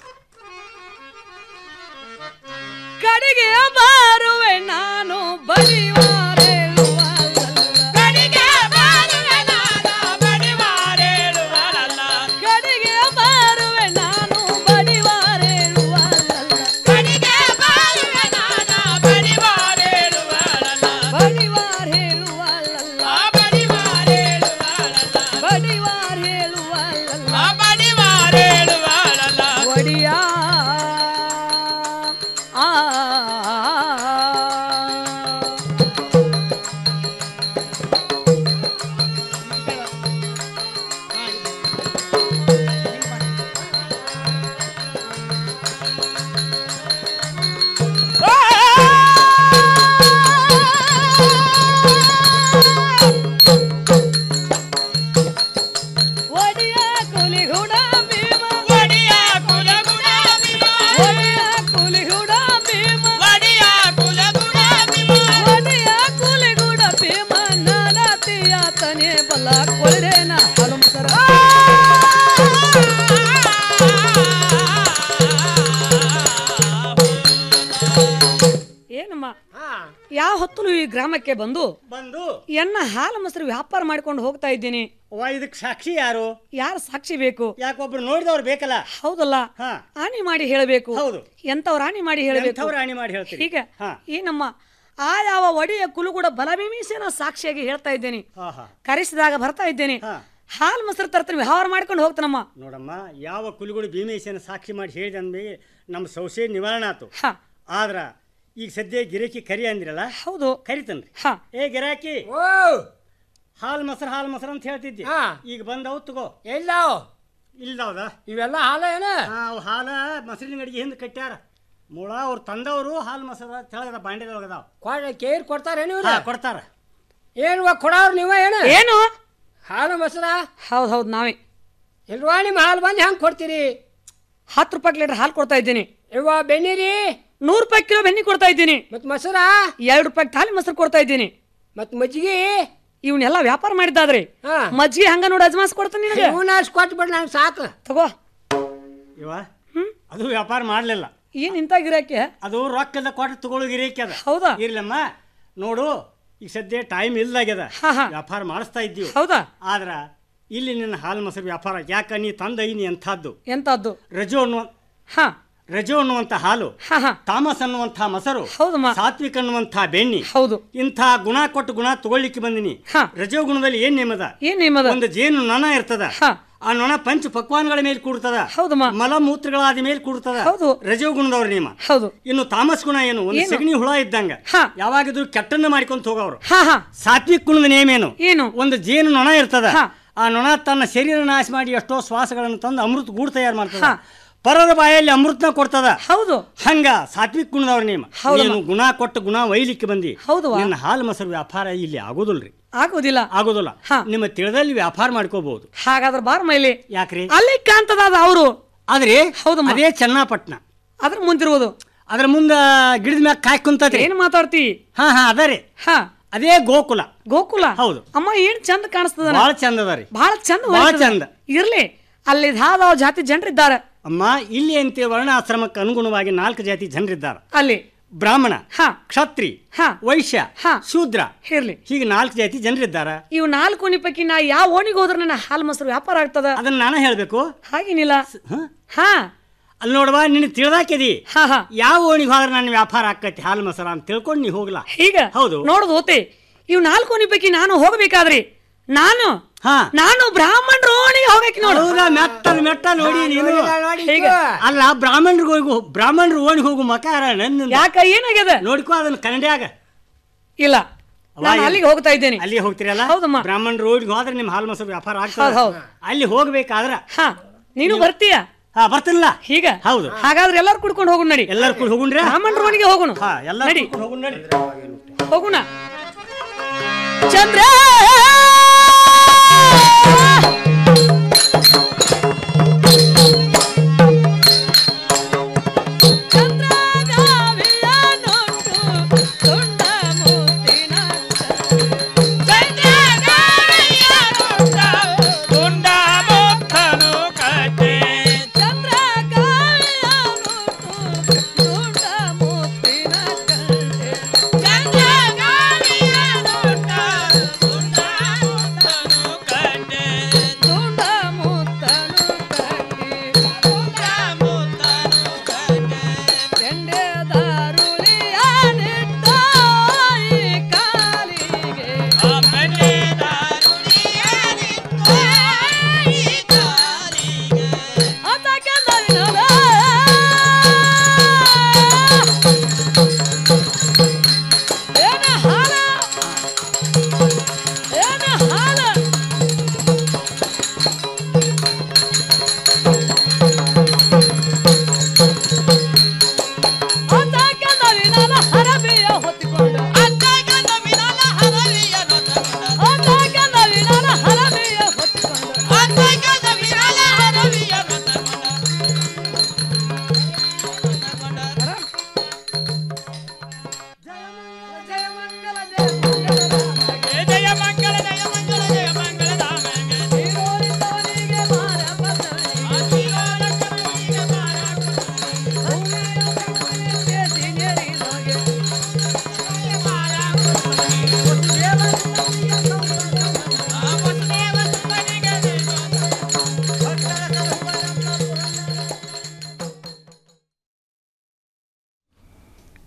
ಕಡೆಗೆ ಬಾರುವೆ ನಾನು ಬಡಿವಾರೇಳುವ ಕಡೆಗೆ ಬಾರುವೆ ನಾನು ಬಡಿವಾರೇಳುವ ಬಡಿವಾರ ಹೇಳುವಲ್ಲ ಬಡಿವಾರ ಹೇಳುವಲ್ಲ ಒಡಿಯ ಆ ಯಾವ ಹೊತ್ತಲು ಈ ಗ್ರಾಮಕ್ಕೆ ಬಂದು ಬಂದು ಎನ್ನ ಹಾಲು ಮೊಸರು ವ್ಯಾಪಾರ ಮಾಡ್ಕೊಂಡು ಹೋಗ್ತಾ ಇದ್ದೀನಿ ಅವ್ವ ಇದಕ್ಕೆ ಸಾಕ್ಷಿ ಯಾರು ಯಾರು ಸಾಕ್ಷಿ ಬೇಕು ಯಾಕೊಬ್ರು ನೋಡಿದವ್ರು ಬೇಕಲ್ಲ ಹೌದಲ್ಲ ಹಾ. ಆಣಿ ಮಾಡಿ ಹೇಳಬೇಕು ಹೌದು. ಎಂತವ್ರ ಆಣಿ ಮಾಡಿ ಹೇಳಬೇಕು ಎಂಥವ್ರು ಆಣಿ ಮಾಡಿ ಹೇಳ್ತೀರಿ? ಹೀಗೆ ಹಾ. ಈ ನಮ್ಮ ಆ ಯಾವ ಒಡೆಯ ಕುಲುಗುಡ ಬಲಭೀಮಿಸೇನ ಸಾಕ್ಷಿಯಾಗಿ ಹೇಳ್ತಾ ಇದ್ದೇನೆ ಹಾ ಹಾ ಕರೆಸಿದಾಗ ಬರ್ತಾ ಇದ್ದೇನೆ ಹಾಲು ಮೊಸರು ತರ್ತಾನೆ ವ್ಯವಹಾರ ಮಾಡ್ಕೊಂಡು ಹೋಗ್ತಾನಮ್ಮ ನೋಡಮ್ಮ ಯಾವ ಕುಲುಗುಡಿ ಭೀಮೇಶನ ಸಾಕ್ಷಿ ಮಾಡಿ ಹೇಳಿದ ಅಂದ್ಮೇಲೆ ನಮ್ಮ ಸಂಶಯ ನಿವಾರಣೆ ಆತು ಆದ್ರ ಈಗ ಸದ್ಯ ಗಿರಾಕಿ ಕರಿ ಅಂದಿರಲ್ಲ ಹೌದು ಕರಿತನ್ರಿ ಹಾ ಏ ಗಿರಾಕಿ ಹಾಲ್ ಮೊಸರು ಹಾಲ್ ಮೊಸರು ಅಂತ ಹೇಳ್ತಿದ್ದಿ ಹಾ. ಈಗ ಬಂದವು ತಗೋ ಎಲ್ಲಾವ್ ಇಲ್ದವದ ಇವೆಲ್ಲ ಹಾಲ ಏನ ಅವು ಹಾಲ ಮೊಸರಿನ ಗಡಿಗೆ ಹಿಂದೆ ಕಟ್ಟ್ಯಾರ ಮುಳ ಅವ್ರು ತಂದವರು ಹಾಲು ಮೊಸರು ತೆಳಗದ ಬಾಂಡೆದೊಳಗದಾವ ಕೊಡ ಕೇರ್ ಕೊಡ್ತಾರೇನು ಇವ್ರು ಹಾ, ಕೊಡ್ತಾರ ಏನ್ವಾ ಕೊಡವ್ರು ನೀವ ಏನು ಏನು ಹಾಲು ಮೊಸರ ಹೌದು ಹೌದು ನಾವೇ ಇಲ್ವಾ ನಿಮ್ಮ ಹಾಲು ಬಂದು ಹೆಂಗ್ ಕೊಡ್ತೀರಿ ಹತ್ತು ರೂಪಾಯಿ ಲೀಟರ್ ಹಾಲು ಕೊಡ್ತಾ ಇದ್ದೀನಿ ಇವ್ವ ಬೆನ್ನಿರಿ ನೂರು ರೂಪಾಯಿ ಕಿಲೋ ಬೆನ್ನಿ ಕೊಡ್ತಾ ಇದ್ದೀನಿ ಮತ್ ಮೊಸರ ಎರಡು ರೂಪಾಯಿ ಖಾಲಿ ಮೊಸರು ಕೊಡ್ತಾ ಇದ್ದೀನಿ ಮತ್ ಮಜ್ಜಿಗೆ ಇವನ್ನೆಲ್ಲ ವ್ಯಾಪಾರ ಮಾಡಿದ್ದಾದ್ರಿ ಹಾ. ಮಜ್ಜಿಗೆ ಹಂಗ ನೋಡಿ ಅಜ್ಮಾಸ್ ಕೊಡ್ತೀನಿ ನಿನಗೆ ಇವನಾಸ್ ಕೊಟ್ಟು ಬಿಡ್ ನಾನು ಸಾಕು ತಗೋ ಇವ ಅದು ವ್ಯಾಪಾರ ಮಾಡ್ಲಿಲ್ಲ ಏನ್ ಇಂತ ಗಿರಾಕಿ ಅದು ರೊಕ್ಕದ ಕೊಟ್ಟು ತಗೊಳ್ಳೋ ಗಿರಾಕಿ ಅದ ಹೌದಾ ಇರ್ಲಮ್ಮ ನೋಡು ಈಗ ಸದ್ಯ ಟೈಮ್ ಇಲ್ದಾಗ್ಯದ ವ್ಯಾಪಾರ ಮಾಡಿಸ್ತಾ ಇದ್ದೀವಿ ಹೌದಾ ಆದ್ರ ಇಲ್ಲಿ ನಿನ್ನ ಹಾಲು ಮೊಸರು ವ್ಯಾಪಾರ ಯಾಕ ನೀ ತಂದ ನೀ ಎಂಥದ್ದು ಎಂತದ್ದು ರಜೋ ಅನ್ನುವ ಹಾ ರಜೋ ಅನ್ನುವಂತ ಹಾಲು ತಾಮಸ್ ಅನ್ನುವಂಥ ಮೊಸರು ಸಾತ್ವಿಕ್ ಅನ್ನುವಂಥ ಬೆಣ್ಣಿ ಹೌದು ಇಂಥ ಗುಣ ಕೊಟ್ಟು ಗುಣ ತಗೊಳ್ಳಿಕ್ಕೆ ಬಂದಿನಿ ರಜೋ ಗುಣದಲ್ಲಿ ಏನ್ ನೇಮದ ಏನ್ ನೇಮದ ಒಂದು ಜೇನು ನೊಣ ಇರ್ತದ ಆ ನೊಣ ಪಂಚ ಪಕ್ವಾನ್ಗಳ ಮೇಲೆ ಕೂಡ್ತದ ಹೌದಮ್ಮ ಮಲಮೂತ್ರಗಳಾದ ಮೇಲೆ ಕೂಡ್ತದ ಹೌದು ರಜೋ ಗುಣದವ್ರ ನಿಯಮ ಹೌದು ಇನ್ನು ತಾಮಸ್ ಗುಣ ಏನು ಒಂದು ಏನು? ಸಗಣಿ ಹುಳ ಇದ್ದಂಗ ಯಾವಾಗಿದ್ರು ಕೆಟ್ಟನ್ನ ಮಾಡ್ಕೊಂತ ಹೋಗವ್ರು ಹಾ ಹಾ ಸಾತ್ವಿಕ್ ಗುಣದ ನೇಮ ಏನು ಏನು ಒಂದು ಜೇನು ನೊಣ ಇರ್ತದ ಆ ನೊಣ ತನ್ನ ಶರೀರ ನಾಶ ಮಾಡಿ ಎಷ್ಟೋ ಶ್ವಾಸಗಳನ್ನು ತಂದು ಅಮೃತ ಗೂಡು ತಯಾರು ಮಾಡ್ತದ ಪರದ ಬಾಯಲ್ಲಿ ಅಮೃತನ ಕೊಡ್ತದ ಹೌದು ಹಂಗ ಸಾತ್ವಿಕ್ ಗುಣದವ್ರ ನೇಮ ಹೌದಮ್ಮ. ನೀನು ಗುಣ ಕೊಟ್ಟು ಗುಣ ಒಯ್ಲಿಕ್ಕೆ ಬಂದಿ ಹೌದವ್ವ. ನಿನ್ನ ಹಾಲು ಮೊಸರು ವ್ಯಾಪಾರ ಇಲ್ಲಿ ಆಗೋದಿಲ್ರಿ ಆಗೋದಿಲ್ಲ ಆಗೋದಿಲ್ಲ ನಿಮ್ಮ ತಿಳಿದಲ್ಲಿ ವ್ಯಾಪಾರ ಮಾಡ್ಕೋಬಹುದು ಹಾಗಾದ್ರೆ ಬಾರ್ ಮೈಲಿ ಯಾಕ್ರಿ ಅಲ್ಲಿ ಕಾಂತದ ಅವರು ಆದ್ರೆ ಹೌದಮ್ಮ. ಅದೇ ಚನ್ನಪಟ್ಟಣ ಅದ್ರ ಮುಂದಿರುವುದು ಅದ್ರ ಮುಂದ ಗಿಡದ ಮ್ಯಾಗ ಕಾಯ್ ಕುಂತತ್ರಿ ಏನ್ ಮಾತಾಡ್ತಿ ಹಾ ಹಾ ಅದರಿ ಹಾ ಅದೇ ಗೋಕುಲ ಗೋಕುಲ ಹೌದು ಅಮ್ಮ ಏನ್ ಚಂದ ಕಾಣಿಸ್ತದ ಬಹಳ ಚಂದ ಅದರಿ ಬಹಳ ಚಂದ ಬಹಳ ಹೊಳಿತದ. ಚಂದ. ಇರ್ಲಿ ಅಲ್ಲಿ ಧಾದಾವ್ ಜಾತಿ ಜನರಿದ್ದಾರೆ ಅಮ್ಮ ಇಲ್ಲಿ ಅಂತ ವರ್ಣಾಶ್ರಮಕ್ಕೆ ಅನುಗುಣವಾಗಿ ನಾಲ್ಕು ಜಾತಿ ಜನರಿದ್ದಾರೆ ಅಲ್ಲಿ ಬ್ರಾಹ್ಮಣ ಹಾ ಕ್ಷತ್ರಿ ಹಾ ವೈಶ್ಯ ಹಾ ಶೂದ್ರ ಇರ್ಲಿ ಹೀಗೆ ನಾಲ್ಕು ಜಾತಿ ಜನರಿದ್ದಾರೆ ಇವು ನಾಲ್ಕು ಓಣಿ ಪೈಕಿ ನಾ ಯಾವ ಓಣಿಗೆ ಹೋದ್ರೆ ನನ್ನ ಹಾಲು ಮೊಸರು ವ್ಯಾಪಾರ ಆಗ್ತದ ಅದನ್ನ ನಾನು ಹೇಳ್ಬೇಕು ಹಾಗೇನಿಲ್ಲ ಹಾ ಅಲ್ಲಿ ನೋಡುವ ನಿನ್ನ ತಿಳ್ದಾಕಿದಿ ಹಾ ಹಾ ಯಾವ ಓಣಿಗೆ ಹೋದ್ರೆ ನನ್ನ ವ್ಯಾಪಾರ ಆಕೈತಿ ಹಾಲು ಮೊಸರ ಅಂತ ತಿಳ್ಕೊಂಡು ನೀ ಹೋಗ್ಲಾ ಈಗ ಹೌದು ನೋಡುದು ಓತೆ ಇವು ನಾಲ್ಕು ಓಣಿ ಪೈಕಿ ನಾನು ಹೋಗಬೇಕಾದ್ರಿ ನಾನು ಹಾ ನಾನು ಬ್ರಾಹ್ಮಣರ ಓಣಿಗೆ ಹೋಗಕ್ಕೆ ನೋಡು ಹೌದಾ ಮೆಟ್ಟಲ್ ಮೆಟ್ಟ ನೋಡಿ ನೀನು ಹೇಗೆ? ಅಲ್ಲ ಬ್ರಾಹ್ಮಣರಿಗೆ ಹೋಗು ಬ್ರಾಹ್ಮಣರು ಓಣಿಗೆ ಹೋಗು ಮಕಾರ ನನ್ನ ಯಾಕ ಏನಾಗ್ಯದ ನೋಡ್ಕೋ ಅದನ್ನ ಕನ್ನಡಿಯಾಗ ಇಲ್ಲ ಅವ ನಾನು ಏನು? ಅಲ್ಲಿಗೆ ಹೋಗ್ತಾ ಇದ್ದೇನೆ ಅಲ್ಲಿ ಹೋಗ್ತಿರಲ್ಲ ಹೌದಮ್ಮ. ಬ್ರಾಹ್ಮಣರು ಓಣಿಗೆ ಹೋದ್ರೆ ನಿಮ್ಮ ಹಾಲು ಮೊಸರು ವ್ಯಾಪಾರ ಹೌದ್ ಆಗ್ತದೆ ಹೌದ್. ಅಲ್ಲಿ ಹೋಗ್ಬೇಕಾದ್ರ ಹಾ ನೀನು ಬರ್ತೀಯ ಹಾ ಬರ್ತಿಲ್ಲ ಹೀಗ ಹೌದು ಹಾಗಾದ್ರೆ ಎಲ್ಲರೂ ಕುಡ್ಕೊಂಡು ಹೋಗೋಣ ನಡಿ ಎಲ್ಲರೂ ಕೂಡ ಹೋಗುಣ್ರಿ ಬ್ರಾಹ್ಮಣರ ಓಣಿಗೆ ಹೋಗೋಣ ಹಾ ಎಲ್ಲ ನಡಿ ಹೋಗುಣ ನಡಿ ಹೋಗೋಣ ಚಂದ್ರ ಚಂದ್ರ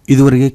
ಇದುವರೆಗೆ